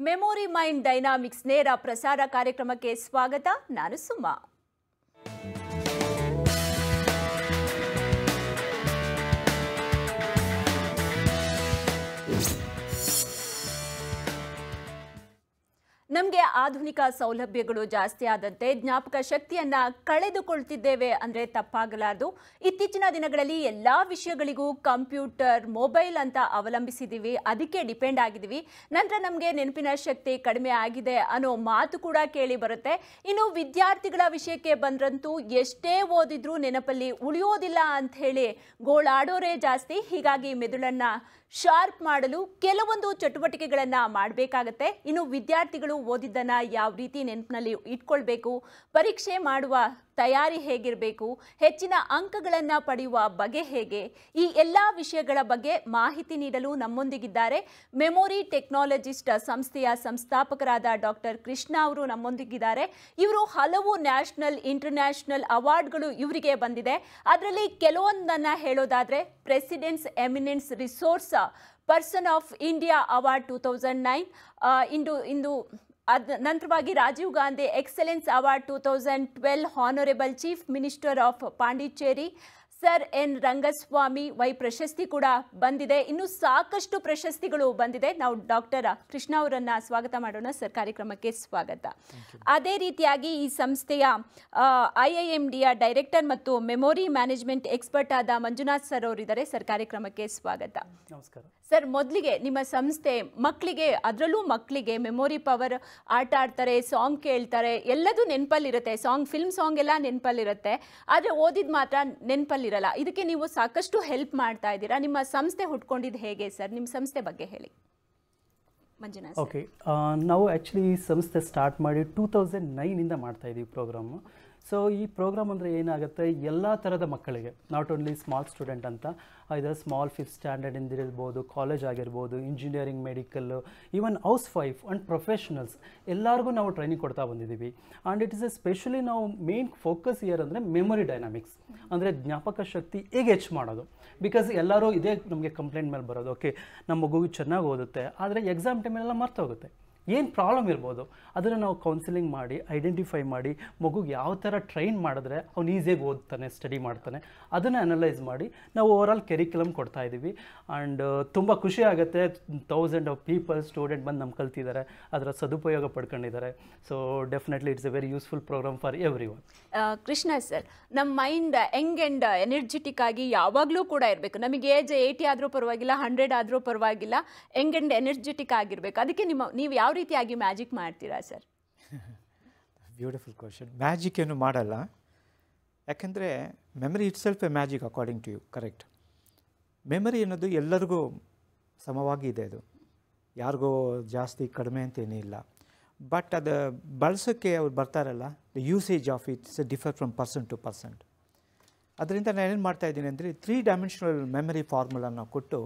Memory mind dynamics ನೇರ ಪ್ರಸಾರ ಕಾರ್ಯಕ್ರಮಕ್ಕೆ ಸ್ವಾಗತ ನಾನು ಸುಮಾ ನಮಗೆ ಆಧುನಿಕ ಸೌಲಭ್ಯಗಳು ಜಾಸ್ತಿ ಆದಂತೆ ಜ್ಞಾಪಕ ಶಕ್ತಿಯನ್ನ ಕಳೆದುಕೊಳ್ತಿದ್ದೇವೆ ಅಂದ್ರೆ ತಪ್ಪಾಗಲಾರದು ಇತ್ತೀಚಿನ ದಿನಗಳಲ್ಲಿ ಎಲ್ಲಾ ವಿಷಯಗಳಿಗೂ ಕಂಪ್ಯೂಟರ್ ಮೊಬೈಲ್ ಅಂತ ಅವಲಂಬಿಸಿದ್ದೀವಿ ಅದಕ್ಕೆ ಡಿಪೆಂಡ್ ಆಗಿದ್ದೀವಿ ನಂತರ ನಮಗೆ ನೆನಪಿನ ಶಕ್ತಿ ಕಡಿಮೆ ಆಗಿದೆ ಅನ್ನೋ ಮಾತು ಕೂಡ ಕೇಳಿ ಬರುತ್ತೆ ಇನ್ನು ವಿದ್ಯಾರ್ಥಿಗಳ ವಿಷಯಕ್ಕೆ ಬಂದ್ರಂತೂ ಎಷ್ಟೇ ಓದಿದ್ರೂ ನೆನಪಲ್ಲಿ ಉಳಿಯೋದಿಲ್ಲ ಅಂತ ಹೇಳಿ ಗೋಳಾಡೋರೇ ಜಾಸ್ತಿ ಹೀಗಾಗಿ ಮೆದುಳನ್ನ ಶಾರ್ಪ್ ಮಾಡಲು ಕೆಲವೊಂದು ಚಟುವಟಿಕೆಗಳನ್ನು ಮಾಡಬೇಕಾಗತ್ತೆ ಇನ್ನು ವಿದ್ಯಾರ್ಥಿಗಳು ಓದಿದ್ದನ್ನು ಯಾವ ರೀತಿ ನೆನಪಿನಲ್ಲಿ ಇಟ್ಕೊಳ್ಬೇಕು ಪರೀಕ್ಷೆ ಮಾಡುವ ತಯಾರಿ ಹೇಗಿರಬೇಕು ಹೆಚ್ಚಿನ ಅಂಕಗಳನ್ನು ಪಡೆಯುವ ಬಗೆ ಹೇಗೆ ಈ ಎಲ್ಲ ವಿಷಯಗಳ ಬಗ್ಗೆ ಮಾಹಿತಿ ನೀಡಲು ನಮ್ಮೊಂದಿಗಿದ್ದಾರೆ ಮೆಮೊರಿ ಟೆಕ್ನಾಲಜಿಸ್ಟ್ ಸಂಸ್ಥೆಯ ಸಂಸ್ಥಾಪಕರಾದ ಡಾಕ್ಟರ್ ಕೃಷ್ಣ ಅವರು ನಮ್ಮೊಂದಿಗಿದ್ದಾರೆ ಇವರು ಹಲವು ನ್ಯಾಷನಲ್ ಇಂಟರ್ನ್ಯಾಷನಲ್ ಅವಾರ್ಡ್ಗಳು ಇವರಿಗೆ ಬಂದಿದೆ ಅದರಲ್ಲಿ ಕೆಲವೊಂದನ್ನು ಹೇಳೋದಾದರೆ presidents eminence resource person of India award two thousand nine ಇಂದು ಇಂದು ಅದ ನಂತರವಾಗಿ Rajiv Gandhi excellence award two thousand twelve honourable chief minister of Pondicherry sir N Rangaswamy ವೈ ಪ್ರಶಸ್ತಿ ಕೂಡ ಬಂದಿದೆ ಇನ್ನು ಸಾಕಷ್ಟು ಪ್ರಶಸ್ತಿಗಳು ಬಂದಿದೆ ನಾವು ಡಾಕ್ಟರ್ ಕೃಷ್ಣ ಅವರನ್ನ ಸ್ವಾಗತ ಮಾಡೋಣ ಸರ್ ಕಾರ್ಯಕ್ರಮಕ್ಕೆ ಸ್ವಾಗತ ಅದೇ ರೀತಿಯಾಗಿ ಈ ಸಂಸ್ಥೆಯ ಐ ಐ ಎಂ ಡಿಯ ಡೈರೆಕ್ಟರ್ ಮತ್ತು ಮೆಮೊರಿ ಮ್ಯಾನೇಜ್ಮೆಂಟ್ ಎಕ್ಸ್ಪರ್ಟ್ ಆದ ಮಂಜುನಾಥ್ ಸರ್ ಅವರಿದ್ದಾರೆ ಸರ್ ಕಾರ್ಯಕ್ರಮಕ್ಕೆ ಸ್ವಾಗತ ನಮಸ್ಕಾರ ಸರ್ ಮೊದಲಿಗೆ ನಿಮ್ಮ ಸಂಸ್ಥೆ ಮಕ್ಕಳಿಗೆ ಅದರಲ್ಲೂ ಮಕ್ಕಳಿಗೆ ಮೆಮೊರಿ ಪವರ್ ಆಟ ಆಡ್ತಾರೆ ಸಾಂಗ್ ಕೇಳ್ತಾರೆ ಎಲ್ಲದೂ ನೆನಪಲ್ಲಿರುತ್ತೆ ಸಾಂಗ್ ಫಿಲ್ಮ್ ಸಾಂಗ್ ಎಲ್ಲ ನೆನಪಲ್ಲಿರುತ್ತೆ ಆದರೆ ಓದಿದ ಮಾತ್ರ ನೆನಪಲ್ಲಿರಲ್ಲ ಇದಕ್ಕೆ ನೀವು ಸಾಕಷ್ಟು ಹೆಲ್ಪ್ ಮಾಡ್ತಾ ಇದ್ದೀರಾ ನಿಮ್ಮ ಸಂಸ್ಥೆ ಹುಟ್ಕೊಂಡಿದ್ದು ಹೇಗೆ ಸರ್ ನಿಮ್ಮ ಸಂಸ್ಥೆ ಬಗ್ಗೆ ಹೇಳಿ ಮಂಜುನಾಥ್ ಸರ್. ಓಕೆ ನಾವು ಆ್ಯಕ್ಚುಲಿ ಈ ಸಂಸ್ಥೆ ಸ್ಟಾರ್ಟ್ ಮಾಡಿ ಟೂ ತೌಸಂಡ್ ನೈನಿಂದ ಮಾಡ್ತಾ ಇದ್ದೀವಿ ಪ್ರೋಗ್ರಾಮು ಸೊ ಈ ಪ್ರೋಗ್ರಾಮ್ ಅಂದರೆ ಏನಾಗುತ್ತೆ ಎಲ್ಲ ಥರದ ಮಕ್ಕಳಿಗೆ ನಾಟ್ ಓನ್ಲಿ ಸ್ಮಾಲ್ ಸ್ಟೂಡೆಂಟ್ ಅಂತ ಇದರ ಸ್ಮಾಲ್ ಫಿಫ್ತ್ ಸ್ಟ್ಯಾಂಡರ್ಡ್ ಇಂದಿರ್ಬೋದು ಕಾಲೇಜ್ ಆಗಿರ್ಬೋದು engineering medical even house wife and professionals ಎಲ್ಲರಿಗೂ ನಾವು ಟ್ರೈನಿಂಗ್ ಕೊಡ್ತಾ ಬಂದಿದ್ದೀವಿ and it is a specially ನಾವು ಮೇನ್ ಫೋಕಸ್ ಇಯರ್ ಅಂದರೆ ಮೆಮೊರಿ ಡೈನಾಮಿಕ್ಸ್ ಅಂದರೆ ಜ್ಞಾಪಕ ಶಕ್ತಿ ಹೇಗೆ ಹೆಚ್ಚು ಮಾಡೋದು ಬಿಕಾಸ್ ಎಲ್ಲರೂ ಇದೇ ನಮಗೆ ಕಂಪ್ಲೇಂಟ್ ಮೇಲೆ ಬರೋದು ಓಕೆ ನಮ್ಮ ಮಗುಗೆ ಚೆನ್ನಾಗಿ ಓದುತ್ತೆ ಆದರೆ ಎಕ್ಸಾಮ್ ಟೈಮಲ್ಲೆಲ್ಲ ಮರ್ತೋಗುತ್ತೆ ಏನು ಪ್ರಾಬ್ಲಮ್ ಇರ್ಬೋದು ಅದನ್ನು ನಾವು ಕೌನ್ಸಿಲಿಂಗ್ ಮಾಡಿ ಐಡೆಂಟಿಫೈ ಮಾಡಿ ಮಗುಗೆ ಯಾವ ಥರ ಟ್ರೈನ್ ಮಾಡಿದ್ರೆ ಅವ್ನು ಈಸಿಯಾಗಿ ಓದ್ತಾನೆ ಸ್ಟಡಿ ಮಾಡ್ತಾನೆ ಅದನ್ನು ಅನಲೈಸ್ ಮಾಡಿ ನಾವು ಓವರ್ ಆಲ್ ಕೆರಿಕ್ಯುಲಮ್ ಕೊಡ್ತಾ ಇದ್ದೀವಿ ಆ್ಯಂಡ್ ತುಂಬ ಖುಷಿ ಆಗುತ್ತೆ ತೌಸಂಡ್ ಆಫ್ ಪೀಪಲ್ ಸ್ಟೂಡೆಂಟ್ ಬಂದು ನಮ್ಮ ಕಲ್ತಿದ್ದಾರೆ ಅದರ ಸದುಪಯೋಗ ಪಡ್ಕೊಂಡಿದ್ದಾರೆ so definitely it's a very useful program for everyone ಆ, ಕೃಷ್ಣ ಸರ್ ನಮ್ಮ ಮೈಂಡ್ ಯಂಗ್ ಆ್ಯಂಡ್ ಎನರ್ಜೆಟಿಕ್ ಆಗಿ ಯಾವಾಗಲೂ ಕೂಡ ಇರಬೇಕು ನಮಗೆ ಏಜ್ ಏಯ್ಟಿ ಆದರೂ ಪರವಾಗಿಲ್ಲ ಹಂಡ್ರೆಡ್ ಆದರೂ ಪರವಾಗಿಲ್ಲ ಯಂಗ್ ಆ್ಯಂಡ್ ಎನರ್ಜೆಟಿಕ್ ಆಗಿರಬೇಕು ಅದಕ್ಕೆ ನಿಮ್ಮ ನೀವು ಯಾವ ರೀತಿಯಾಗಿ ಮ್ಯಾಜಿಕ್ ಮಾಡ್ತೀರಾ ಸರ್ ಬ್ಯೂಟಿಫುಲ್ ಕ್ವಶನ್ ಮ್ಯಾಜಿಕ್ ಏನು ಮಾಡಲ್ಲ ಯಾಕೆಂದರೆ memory itself a magic according to you correct memory ಅನ್ನೋದು ಎಲ್ಲರಿಗೂ ಸಮವಾಗಿ ಇದೆ ಅದು ಯಾರಿಗೋ ಜಾಸ್ತಿ ಕಡಿಮೆ ಅಂತೇನೂ ಇಲ್ಲ ಬಟ್ ಅದು ಬಳಸೋಕ್ಕೆ ಅವ್ರು ಬರ್ತಾರಲ್ಲ the usage of it's differ from person to person ಅದರಿಂದ ನಾನೇನು ಮಾಡ್ತಾ ಇದ್ದೀನಿ ಅಂದರೆ ತ್ರೀ ಡೈಮೆನ್ಷನಲ್ ಮೆಮರಿ ಫಾರ್ಮುಲಾನ ಕೊಟ್ಟು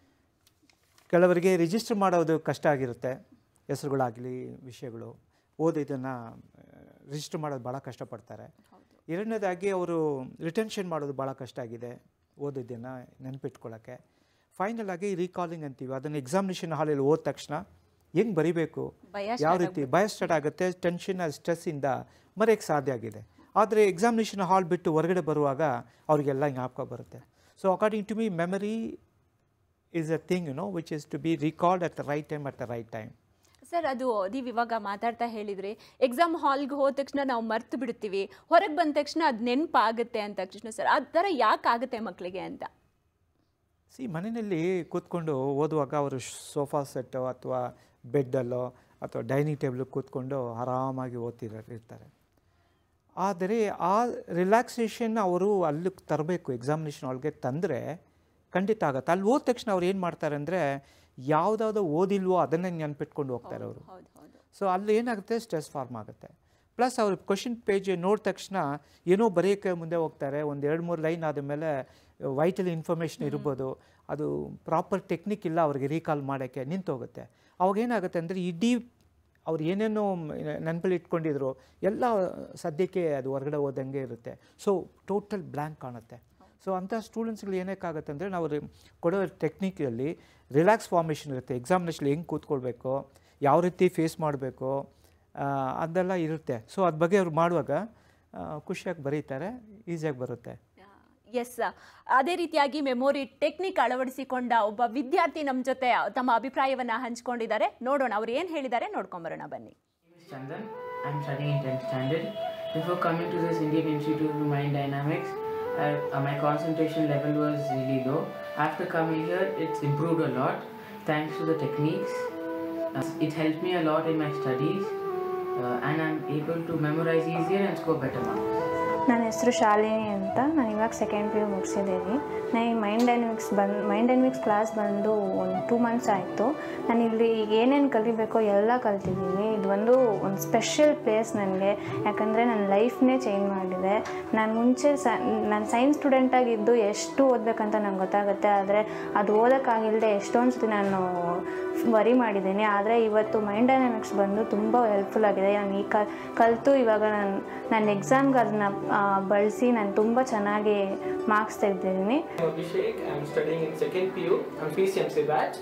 ಕೆಲವರಿಗೆ ರಿಜಿಸ್ಟರ್ ಮಾಡೋದು ಕಷ್ಟ ಆಗಿರುತ್ತೆ ಹೆಸರುಗಳಾಗಲಿ ವಿಷಯಗಳು ಓದಿ ಇದನ್ನು ರಿಜಿಸ್ಟರ್ ಮಾಡೋದು ಭಾಳ ಕಷ್ಟಪಡ್ತಾರೆ ಎರಡನೇದಾಗಿ ಅವರು ರಿಟೆನ್ಷನ್ ಮಾಡೋದು ಭಾಳ ಕಷ್ಟ ಆಗಿದೆ ಓದಿದ್ದನ್ನು ನೆನಪಿಟ್ಕೊಳ್ಳೋಕ್ಕೆ ಫೈನಲ್ ಆಗಿ ರೀಕಾಲಿಂಗ್ ಅಂತೀವಿ ಅದನ್ನು ಎಕ್ಸಾಮಿನೇಷನ್ ಹಾಲಲ್ಲಿ ಓದ ತಕ್ಷಣ ಹೆಂಗೆ ಬರಿಬೇಕು ಭಯ ಯಾವ ರೀತಿ ಭಯ ಸ್ಟಾರ್ಟ್ ಆಗುತ್ತೆ ಟೆನ್ಷನ್ ಸ್ಟ್ರೆಸ್ಸಿಂದ ಮರೆಯೋಕ್ಕೆ ಸಾಧ್ಯ ಆಗಿದೆ ಆದರೆ ಎಕ್ಸಾಮಿನೇಷನ್ ಹಾಲ್ ಬಿಟ್ಟು ಹೊರಗಡೆ ಬರುವಾಗ ಅವರಿಗೆಲ್ಲ ಜ್ಞಾಪಕ ಬರುತ್ತೆ so according to me memory is a thing you know which is to be record at the right time at the right time sir ಅದು ನೀವು ಇವಾಗ ಮಾತಾಡ್ತಾ ಹೇಳಿದ್ರಿ ಎಕ್ಸಾಮ್ ಹಾಲ್ಗೆ ಹೋದ ತಕ್ಷಣ ನಾವು ಮರ್ತು ಬಿಡ್ತೀವಿ ಹೊರಗೆ ಬಂದ ತಕ್ಷಣ ಅದು ನೆನಪಾಗುತ್ತೆ ಅಂತ ಕೃಷ್ಣ ಸರ್ ಆ ಥರ ಯಾಕೆ ಆಗುತ್ತೆ ಮಕ್ಕಳಿಗೆ ಅಂತ ಸಿ ಮನೆಯಲ್ಲಿ ಕೂತ್ಕೊಂಡು ಓದುವಾಗ ಅವರು ಸೋಫಾ ಸೆಟ್ಟೋ ಅಥವಾ ಬೆಡ್ಡಲ್ಲೋ ಅಥವಾ ಡೈನಿಂಗ್ ಟೇಬಲ್ ಕೂತ್ಕೊಂಡು ಆರಾಮಾಗಿ ಓದ್ತಿರೋ ಇರ್ತಾರೆ ಆದರೆ ಆ ರಿಲ್ಯಾಕ್ಸೇಷನ್ ಅವರು ಅಲ್ಲಿ ತರಬೇಕು ಎಕ್ಸಾಮಿನೇಷನ್ ಒಳಗೆ ತಂದರೆ ಖಂಡಿತ ಆಗುತ್ತೆ ಅಲ್ಲಿ ಹೋದ ತಕ್ಷಣ ಅವ್ರು ಏನು ಮಾಡ್ತಾರೆ ಅಂದರೆ ಯಾವುದಾದ್ರು ಓದಿಲ್ವೋ ಅದನ್ನೇ ನೆನ್ಪಿಟ್ಕೊಂಡು ಹೋಗ್ತಾರೆ ಅವರು ಹೌದು ಹೌದು ಸೊ ಅಲ್ಲಿ ಏನಾಗುತ್ತೆ ಸ್ಟ್ರೆಸ್ ಫಾರ್ಮ್ ಆಗುತ್ತೆ ಪ್ಲಸ್ ಅವ್ರು ಕ್ವಶನ್ ಪೇಜ್ ನೋಡಿದ ತಕ್ಷಣ ಏನೋ ಬರೆಯೋಕ್ಕೆ ಮುಂದೆ ಹೋಗ್ತಾರೆ ಒಂದು ಎರಡು ಮೂರು ಲೈನ್ ಆದಮೇಲೆ ವೈಟಲ್ ಇನ್ಫಾರ್ಮೇಷನ್ ಇರ್ಬೋದು ಅದು ಪ್ರಾಪರ್ ಟೆಕ್ನಿಕ್ ಇಲ್ಲ ಅವ್ರಿಗೆ ರೀಕಾಲ್ ಮಾಡೋಕ್ಕೆ ನಿಂತೋಗುತ್ತೆ ಅವಾಗ ಏನಾಗುತ್ತೆ ಅಂದರೆ ಇಡೀ ಅವ್ರು ಏನೇನೋ ನೆನಪಲ್ಲಿ ಇಟ್ಕೊಂಡಿದ್ರು ಎಲ್ಲ ಸದ್ಯಕ್ಕೆ ಅದು ಹೊರಗಡೆ ಹೋದಂಗೆ ಇರುತ್ತೆ ಸೊ ಟೋಟಲ್ ಬ್ಲ್ಯಾಂಕ್ ಕಾಣುತ್ತೆ ಸೊ ಅಂಥ ಸ್ಟೂಡೆಂಟ್ಸ್ಗಳು ಏನಕ್ಕಾಗುತ್ತೆ ಅಂದರೆ ನಾವು ರಿ- ಕೊಡೋ ಟೆಕ್ನಿಕಲ್ಲಿ ರಿಲ್ಯಾಕ್ಸ್ ಫಾರ್ಮೇಷನ್ ಇರುತ್ತೆ ಎಕ್ಸಾಮಿನೇಷನ್ ಹೆಂಗೆ ಕೂತ್ಕೊಳ್ಬೇಕು ಯಾವ ರೀತಿ ಫೇಸ್ ಮಾಡಬೇಕು ಅದೆಲ್ಲ ಇರುತ್ತೆ ಸೊ ಅದ್ರ ಬಗ್ಗೆ ಅವ್ರು ಮಾಡುವಾಗ ಆ, ಖುಷಿಯಾಗಿ ಬರೀತಾರೆ ಈಸಿಯಾಗಿ ಬರುತ್ತೆ ಎಸ್ ಅದೇ ರೀತಿಯಾಗಿ ಮೆಮೊರಿ ಟೆಕ್ನಿಕ್ ಅಳವಡಿಸಿಕೊಂಡ ಒಬ್ಬ ವಿದ್ಯಾರ್ಥಿ ನಮ್ಮ ಜೊತೆ ತಮ್ಮ ಅಭಿಪ್ರಾಯವನ್ನ ಹಂಚಿಕೊಂಡಿದ್ದಾರೆ ನೋಡೋಣ ಅವ್ರು ಏನು ಹೇಳಿದ್ದಾರೆ ನೋಡ್ಕೊಂಬರೋಣ ಬನ್ನಿ name is Chandan. I'm studying in 10th standard. Before coming to this Indian Institute of Mind Dynamics, I, uh, my concentration level was really low. After coming here, it's improved a lot thanks to the techniques. Uh, it helped me a lot in my studies, uh, and I'm able to memorize easier and score better marks. ನನ್ನ ಹೆಸರು ಶಾಲಿನಿ ಅಂತ ನಾನು ಇವಾಗ second P U ಮುಗಿಸಿದ್ದೀನಿ ನಾನು ಈ mind dynamics ಬಂದು mind dynamics class ಬಂದು ಒಂದು ಟೂ ಮಂತ್ಸ್ ಆಯಿತು ನಾನು ಇಲ್ಲಿ ಏನೇನು ಕಲಿಬೇಕೋ ಎಲ್ಲ ಕಲ್ತಿದ್ದೀನಿ ಇದು ಒಂದು ಒಂದು ಸ್ಪೆಷಲ್ ಪ್ಲೇಸ್ ನನಗೆ ಯಾಕಂದರೆ ನನ್ನ ಲೈಫ್ನೇ ಚೇಂಜ್ ಮಾಡಿದೆ ನಾನು ಮುಂಚೆ ಸ ನಾನು ಸೈನ್ಸ್ ಸ್ಟೂಡೆಂಟಾಗಿದ್ದು ಎಷ್ಟು ಓದಬೇಕಂತ ನಂಗೆ ಗೊತ್ತಾಗುತ್ತೆ ಆದರೆ ಅದು ಓದೋಕ್ಕಾಗಿಲ್ಲದೆ ಎಷ್ಟೊಂದು ಸತಿ ನಾನು ವರಿ ಮಾಡಿದ್ದೀನಿ ಆದರೆ ಇವತ್ತು ಮೈಂಡ್ ಡೈನಾಮಿಕ್ಸ್ ಬಂದು ತುಂಬ ಹೆಲ್ಪ್ಫುಲ್ ಆಗಿದೆ ನಾನು ಈ ಕಲ್ ಕಲಿತು ಇವಾಗ ನಾನು ನನ್ನ ಎಕ್ಸಾಮ್ಗೆ ಅದನ್ನ ಬಳಸಿ ನಾನು ತುಂಬ ಚೆನ್ನಾಗಿ ಮಾರ್ಕ್ಸ್ ತೆಗೆದಿದ್ದೀನಿ I'm Abhishek. I'm studying in second PU. I'm PCMC batch.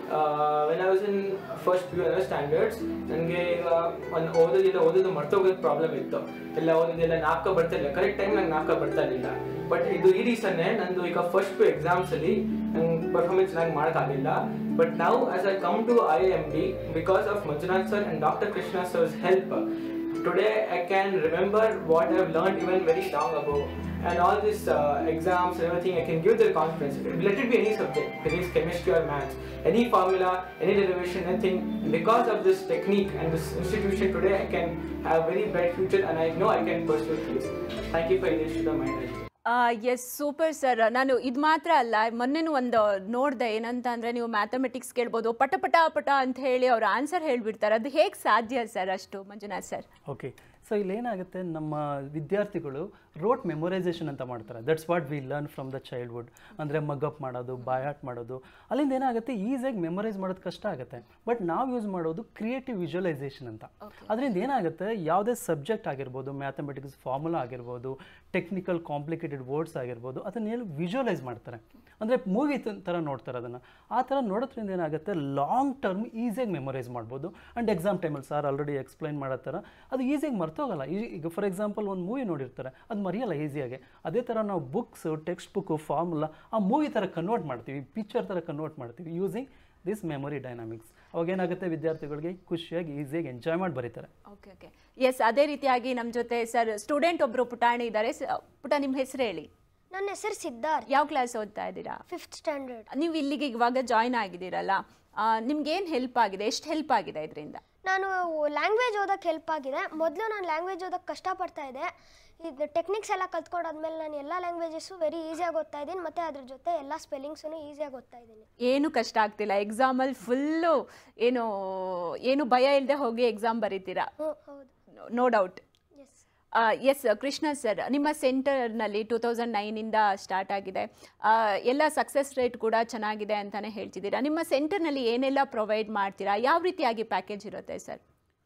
Uh, when I was in first PU ಅನ್ನೋ ಸ್ಟ್ಯಾಂಡರ್ಡ್ಸ್ ನನಗೆ ಈಗ ಒಂದು ಓದೋದಿಲ್ಲ ಓದೋದು ಮರ್ತೋಗೋದು ಪ್ರಾಬ್ಲಮ್ ಇತ್ತು ಎಲ್ಲ ಓದೋದಿಲ್ಲ ನಾಲ್ಕ ಬರ್ತಾ ಇಲ್ಲ ಕರೆಕ್ಟ್ ಟೈಮ್ ನಂಗೆ ನಾಲ್ಕ ಬರ್ತಾ ಇರಲಿಲ್ಲ ಬಟ್ ಇದು ಈ ರೀಸನ್ನೇ ನಂದು ಈಗ ಫಸ್ಟ್ ಪಿ ಎಕ್ಸಾಮ್ಸಲ್ಲಿ ನಂಗೆ ಪರ್ಫಾರ್ಮೆನ್ಸ್ ಚೆನ್ನಾಗಿ ಮಾಡೋಕ್ಕಾಗಿಲ್ಲ ಬಟ್ ನಾವು as I come to I M D because of Manjunath sir and doctor Krishna sir's help today I can remember what I've learned even very long ago. And all these uh, exams and everything, I can give the confidence. Let it be any subject, physics, chemistry, or maths, any formula, any derivation, anything. Because of this technique and this institution today, I can have very bright future, and I know I can pursue things. Thank you for listening to my message. Yes super sir ನಾನು ಇದು ಮಾತ್ರ ಅಲ್ಲ ಮೊನ್ನೆನೂ ಒಂದು ನೋಡಿದೆ ಏನಂತ ಅಂದರೆ ನೀವು mathematics ಕೇಳ್ಬೋದು ಪಟ ಪಟ ಪಟ ಅಂತ ಹೇಳಿ ಅವ್ರ ಆನ್ಸರ್ ಹೇಳಿಬಿಡ್ತಾರೆ ಅದು ಹೇಗೆ ಸಾಧ್ಯ ಸರ್ ಅಷ್ಟು ಮಂಜುನಾಥ್ ಸರ್ ಓಕೆ ಸೊ ಇಲ್ಲಿ ಏನಾಗುತ್ತೆ ನಮ್ಮ ವಿದ್ಯಾರ್ಥಿಗಳು ರೋಟ್ ಮೆಮೊರೈಸೇಷನ್ ಅಂತ ಮಾಡ್ತಾರೆ that's what we learn from the childhood ಅಂದರೆ ಮಗಪ್ ಮಾಡೋದು ಬಾಯಾಟ್ ಮಾಡೋದು ಅಲ್ಲಿಂದ ಏನಾಗುತ್ತೆ ಈಸಿಯಾಗಿ ಮೆಮೊರೈಸ್ ಮಾಡೋದು ಕಷ್ಟ ಆಗುತ್ತೆ ಬಟ್ ನಾವು ಯೂಸ್ ಮಾಡೋದು ಕ್ರಿಯೇಟಿವ್ ವಿಜುವಲೈಸೇಷನ್ ಅಂತ ಅದರಿಂದ ಏನಾಗುತ್ತೆ ಯಾವುದೇ ಸಬ್ಜೆಕ್ಟ್ ಆಗಿರ್ಬೋದು ಮ್ಯಾಥಮೆಟಿಕ್ಸ್ ಫಾರ್ಮುಲಾ ಆಗಿರ್ಬೋದು ಟೆಕ್ನಿಕಲ್ ಕಾಂಪ್ಲಿಕೇಟೆಡ್ ವರ್ಡ್ಸ್ ಆಗಿರ್ಬೋದು ಅದನ್ನೆಲ್ಲ ವಿಜುವಲೈಸ್ ಮಾಡ್ತಾರೆ ಅಂದರೆ ಮೂವಿ ಥರ ನೋಡ್ತಾರೆ ಅದನ್ನು ಆ ಥರ ನೋಡೋದ್ರಿಂದ ಏನಾಗುತ್ತೆ ಲಾಂಗ್ ಟರ್ಮ್ ಈಸಿಯಾಗಿ ಮೆಮೊರೈಸ್ ಮಾಡ್ಬೋದು ಆ್ಯಂಡ್ ಎಕ್ಸಾಮ್ ಟೈಮಲ್ಲಿ ಸರ್ ಆಲ್ರೆಡಿ ಎಕ್ಸ್ಪ್ಲೈನ್ ಮಾಡೋ ಥರ ಅದು ಈಸಿಯಾಗಿ ಮರ್ತೋಗಲ್ಲ ಈ- ಈಗ ಫಾರ್ ಎಕ್ಸಾಂಪಲ್ ಒಂದು ಮೂವಿ ನೋಡಿರ್ತಾರೆ ಅದು ಮರೆಯಲ್ಲ ಈಸಿಯಾಗಿ ಅದೇ ಥರ ನಾವು ಬುಕ್ಸು ಟೆಕ್ಸ್ಟ್ ಬುಕ್ಕು ಫಾರ್ಮುಲಾ ಆ ಮೂವಿ ಥರ ಕನ್ವರ್ಟ್ ಮಾಡ್ತೀವಿ ಪಿಕ್ಚರ್ ಥರ ಕನ್ವರ್ಟ್ ಮಾಡ್ತೀವಿ ಯೂಸಿಂಗ್ ದಿಸ್ ಮೆಮೊರಿ ಡೈನಾಮಿಕ್ಸ್ ಅವಾಗ ಏನಾಗುತ್ತೆ ವಿದ್ಯಾರ್ಥಿಗಳಿಗೆ ಖುಷಿಯಾಗಿ ಈಸಿಯಾಗಿ ಎಂಜಾಯ್ ಮಾಡಿ ಬರೀತಾರೆ ಓಕೆ ಓಕೆ ಎಸ್ ಅದೇ ರೀತಿಯಾಗಿ ನಮ್ಮ ಜೊತೆ ಸರ್ ಸ್ಟೂಡೆಂಟ್ ಒಬ್ಬರು ಪುಟಾಣಿ ಇದ್ದಾರೆ ಸ- ಪುಟ ನಿಮ್ಮ ಹೆಸರು ಹೇಳಿ ನನ್ನ ಹೆಸರು ಸಿದ್ಧಾರ್ಥ್ ಯಾವ ಕ್ಲಾಸ್ ಓದ್ತಾ ಇದ್ದೀರಾ ಫಿಫ್ತ್ ಸ್ಟ್ಯಾಂಡರ್ಡ್ ನೀವು ಇಲ್ಲಿಗೆ ಇವಾಗ ಜಾಯ್ನ್ ಆಗಿದ್ದೀರಲ್ಲ ನಿಮ್ಗೆ ಏನು ಹೆಲ್ಪ್ ಆಗಿದೆ ಎಷ್ಟು ಹೆಲ್ಪ್ ಆಗಿದೆ ಇದರಿಂದ ನಾನು ಲ್ಯಾಂಗ್ವೇಜ್ ಓದೋಕ್ಕೆ ಹೆಲ್ಪ್ ಆಗಿದೆ ಮೊದಲು ನಾನು ಲ್ಯಾಂಗ್ವೇಜ್ ಓದೋಕ್ಕೆ ಕಷ್ಟಪಡ್ತಾ ಇದ್ದೆ ಇದು ಟೆಕ್ನಿಕ್ಸ್ ಎಲ್ಲ ಕಲ್ತ್ಕೊಂಡಾದ್ಮೇಲೆ ನಾನು ಎಲ್ಲ ಲ್ಯಾಂಗ್ವೇಜಸ್ಸು ವೆರಿ ಈಸಿಯಾಗಿ ಓದ್ತಾ ಇದ್ದೀನಿ ಮತ್ತು ಅದ್ರ ಜೊತೆ ಎಲ್ಲ ಸ್ಪೆಲ್ಲಿಂಗ್ಸೂ ಈಸಿಯಾಗಿ ಓದ್ತಾ ಇದ್ದೀನಿ ಏನು ಕಷ್ಟ ಆಗ್ತಿಲ್ಲ ಎಕ್ಸಾಮಲ್ಲಿ ಫುಲ್ಲು ಏನು ಏನು ಭಯ ಇಲ್ಲದೆ ಹೋಗಿ ಎಕ್ಸಾಮ್ ಬರೀತೀರಾ ಹ್ಞೂ ಹೌದು no doubt yes yes Krishna sir ನಿಮ್ಮ ಸೆಂಟರ್ನಲ್ಲಿ ಟೂ ತೌಸಂಡ್ ನೈನಿಂದ ಸ್ಟಾರ್ಟ್ ಆಗಿದೆ ಆ, ಎಲ್ಲ ಸಕ್ಸಸ್ ರೇಟ್ ಕೂಡ ಚೆನ್ನಾಗಿದೆ ಅಂತಲೇ ಹೇಳ್ತಿದ್ದೀರಾ ನಿಮ್ಮ ಸೆಂಟರ್ನಲ್ಲಿ ಏನೆಲ್ಲ ಪ್ರೊವೈಡ್ ಮಾಡ್ತೀರಾ ಯಾವ ರೀತಿಯಾಗಿ ಪ್ಯಾಕೇಜ್ ಇರುತ್ತೆ ಸರ್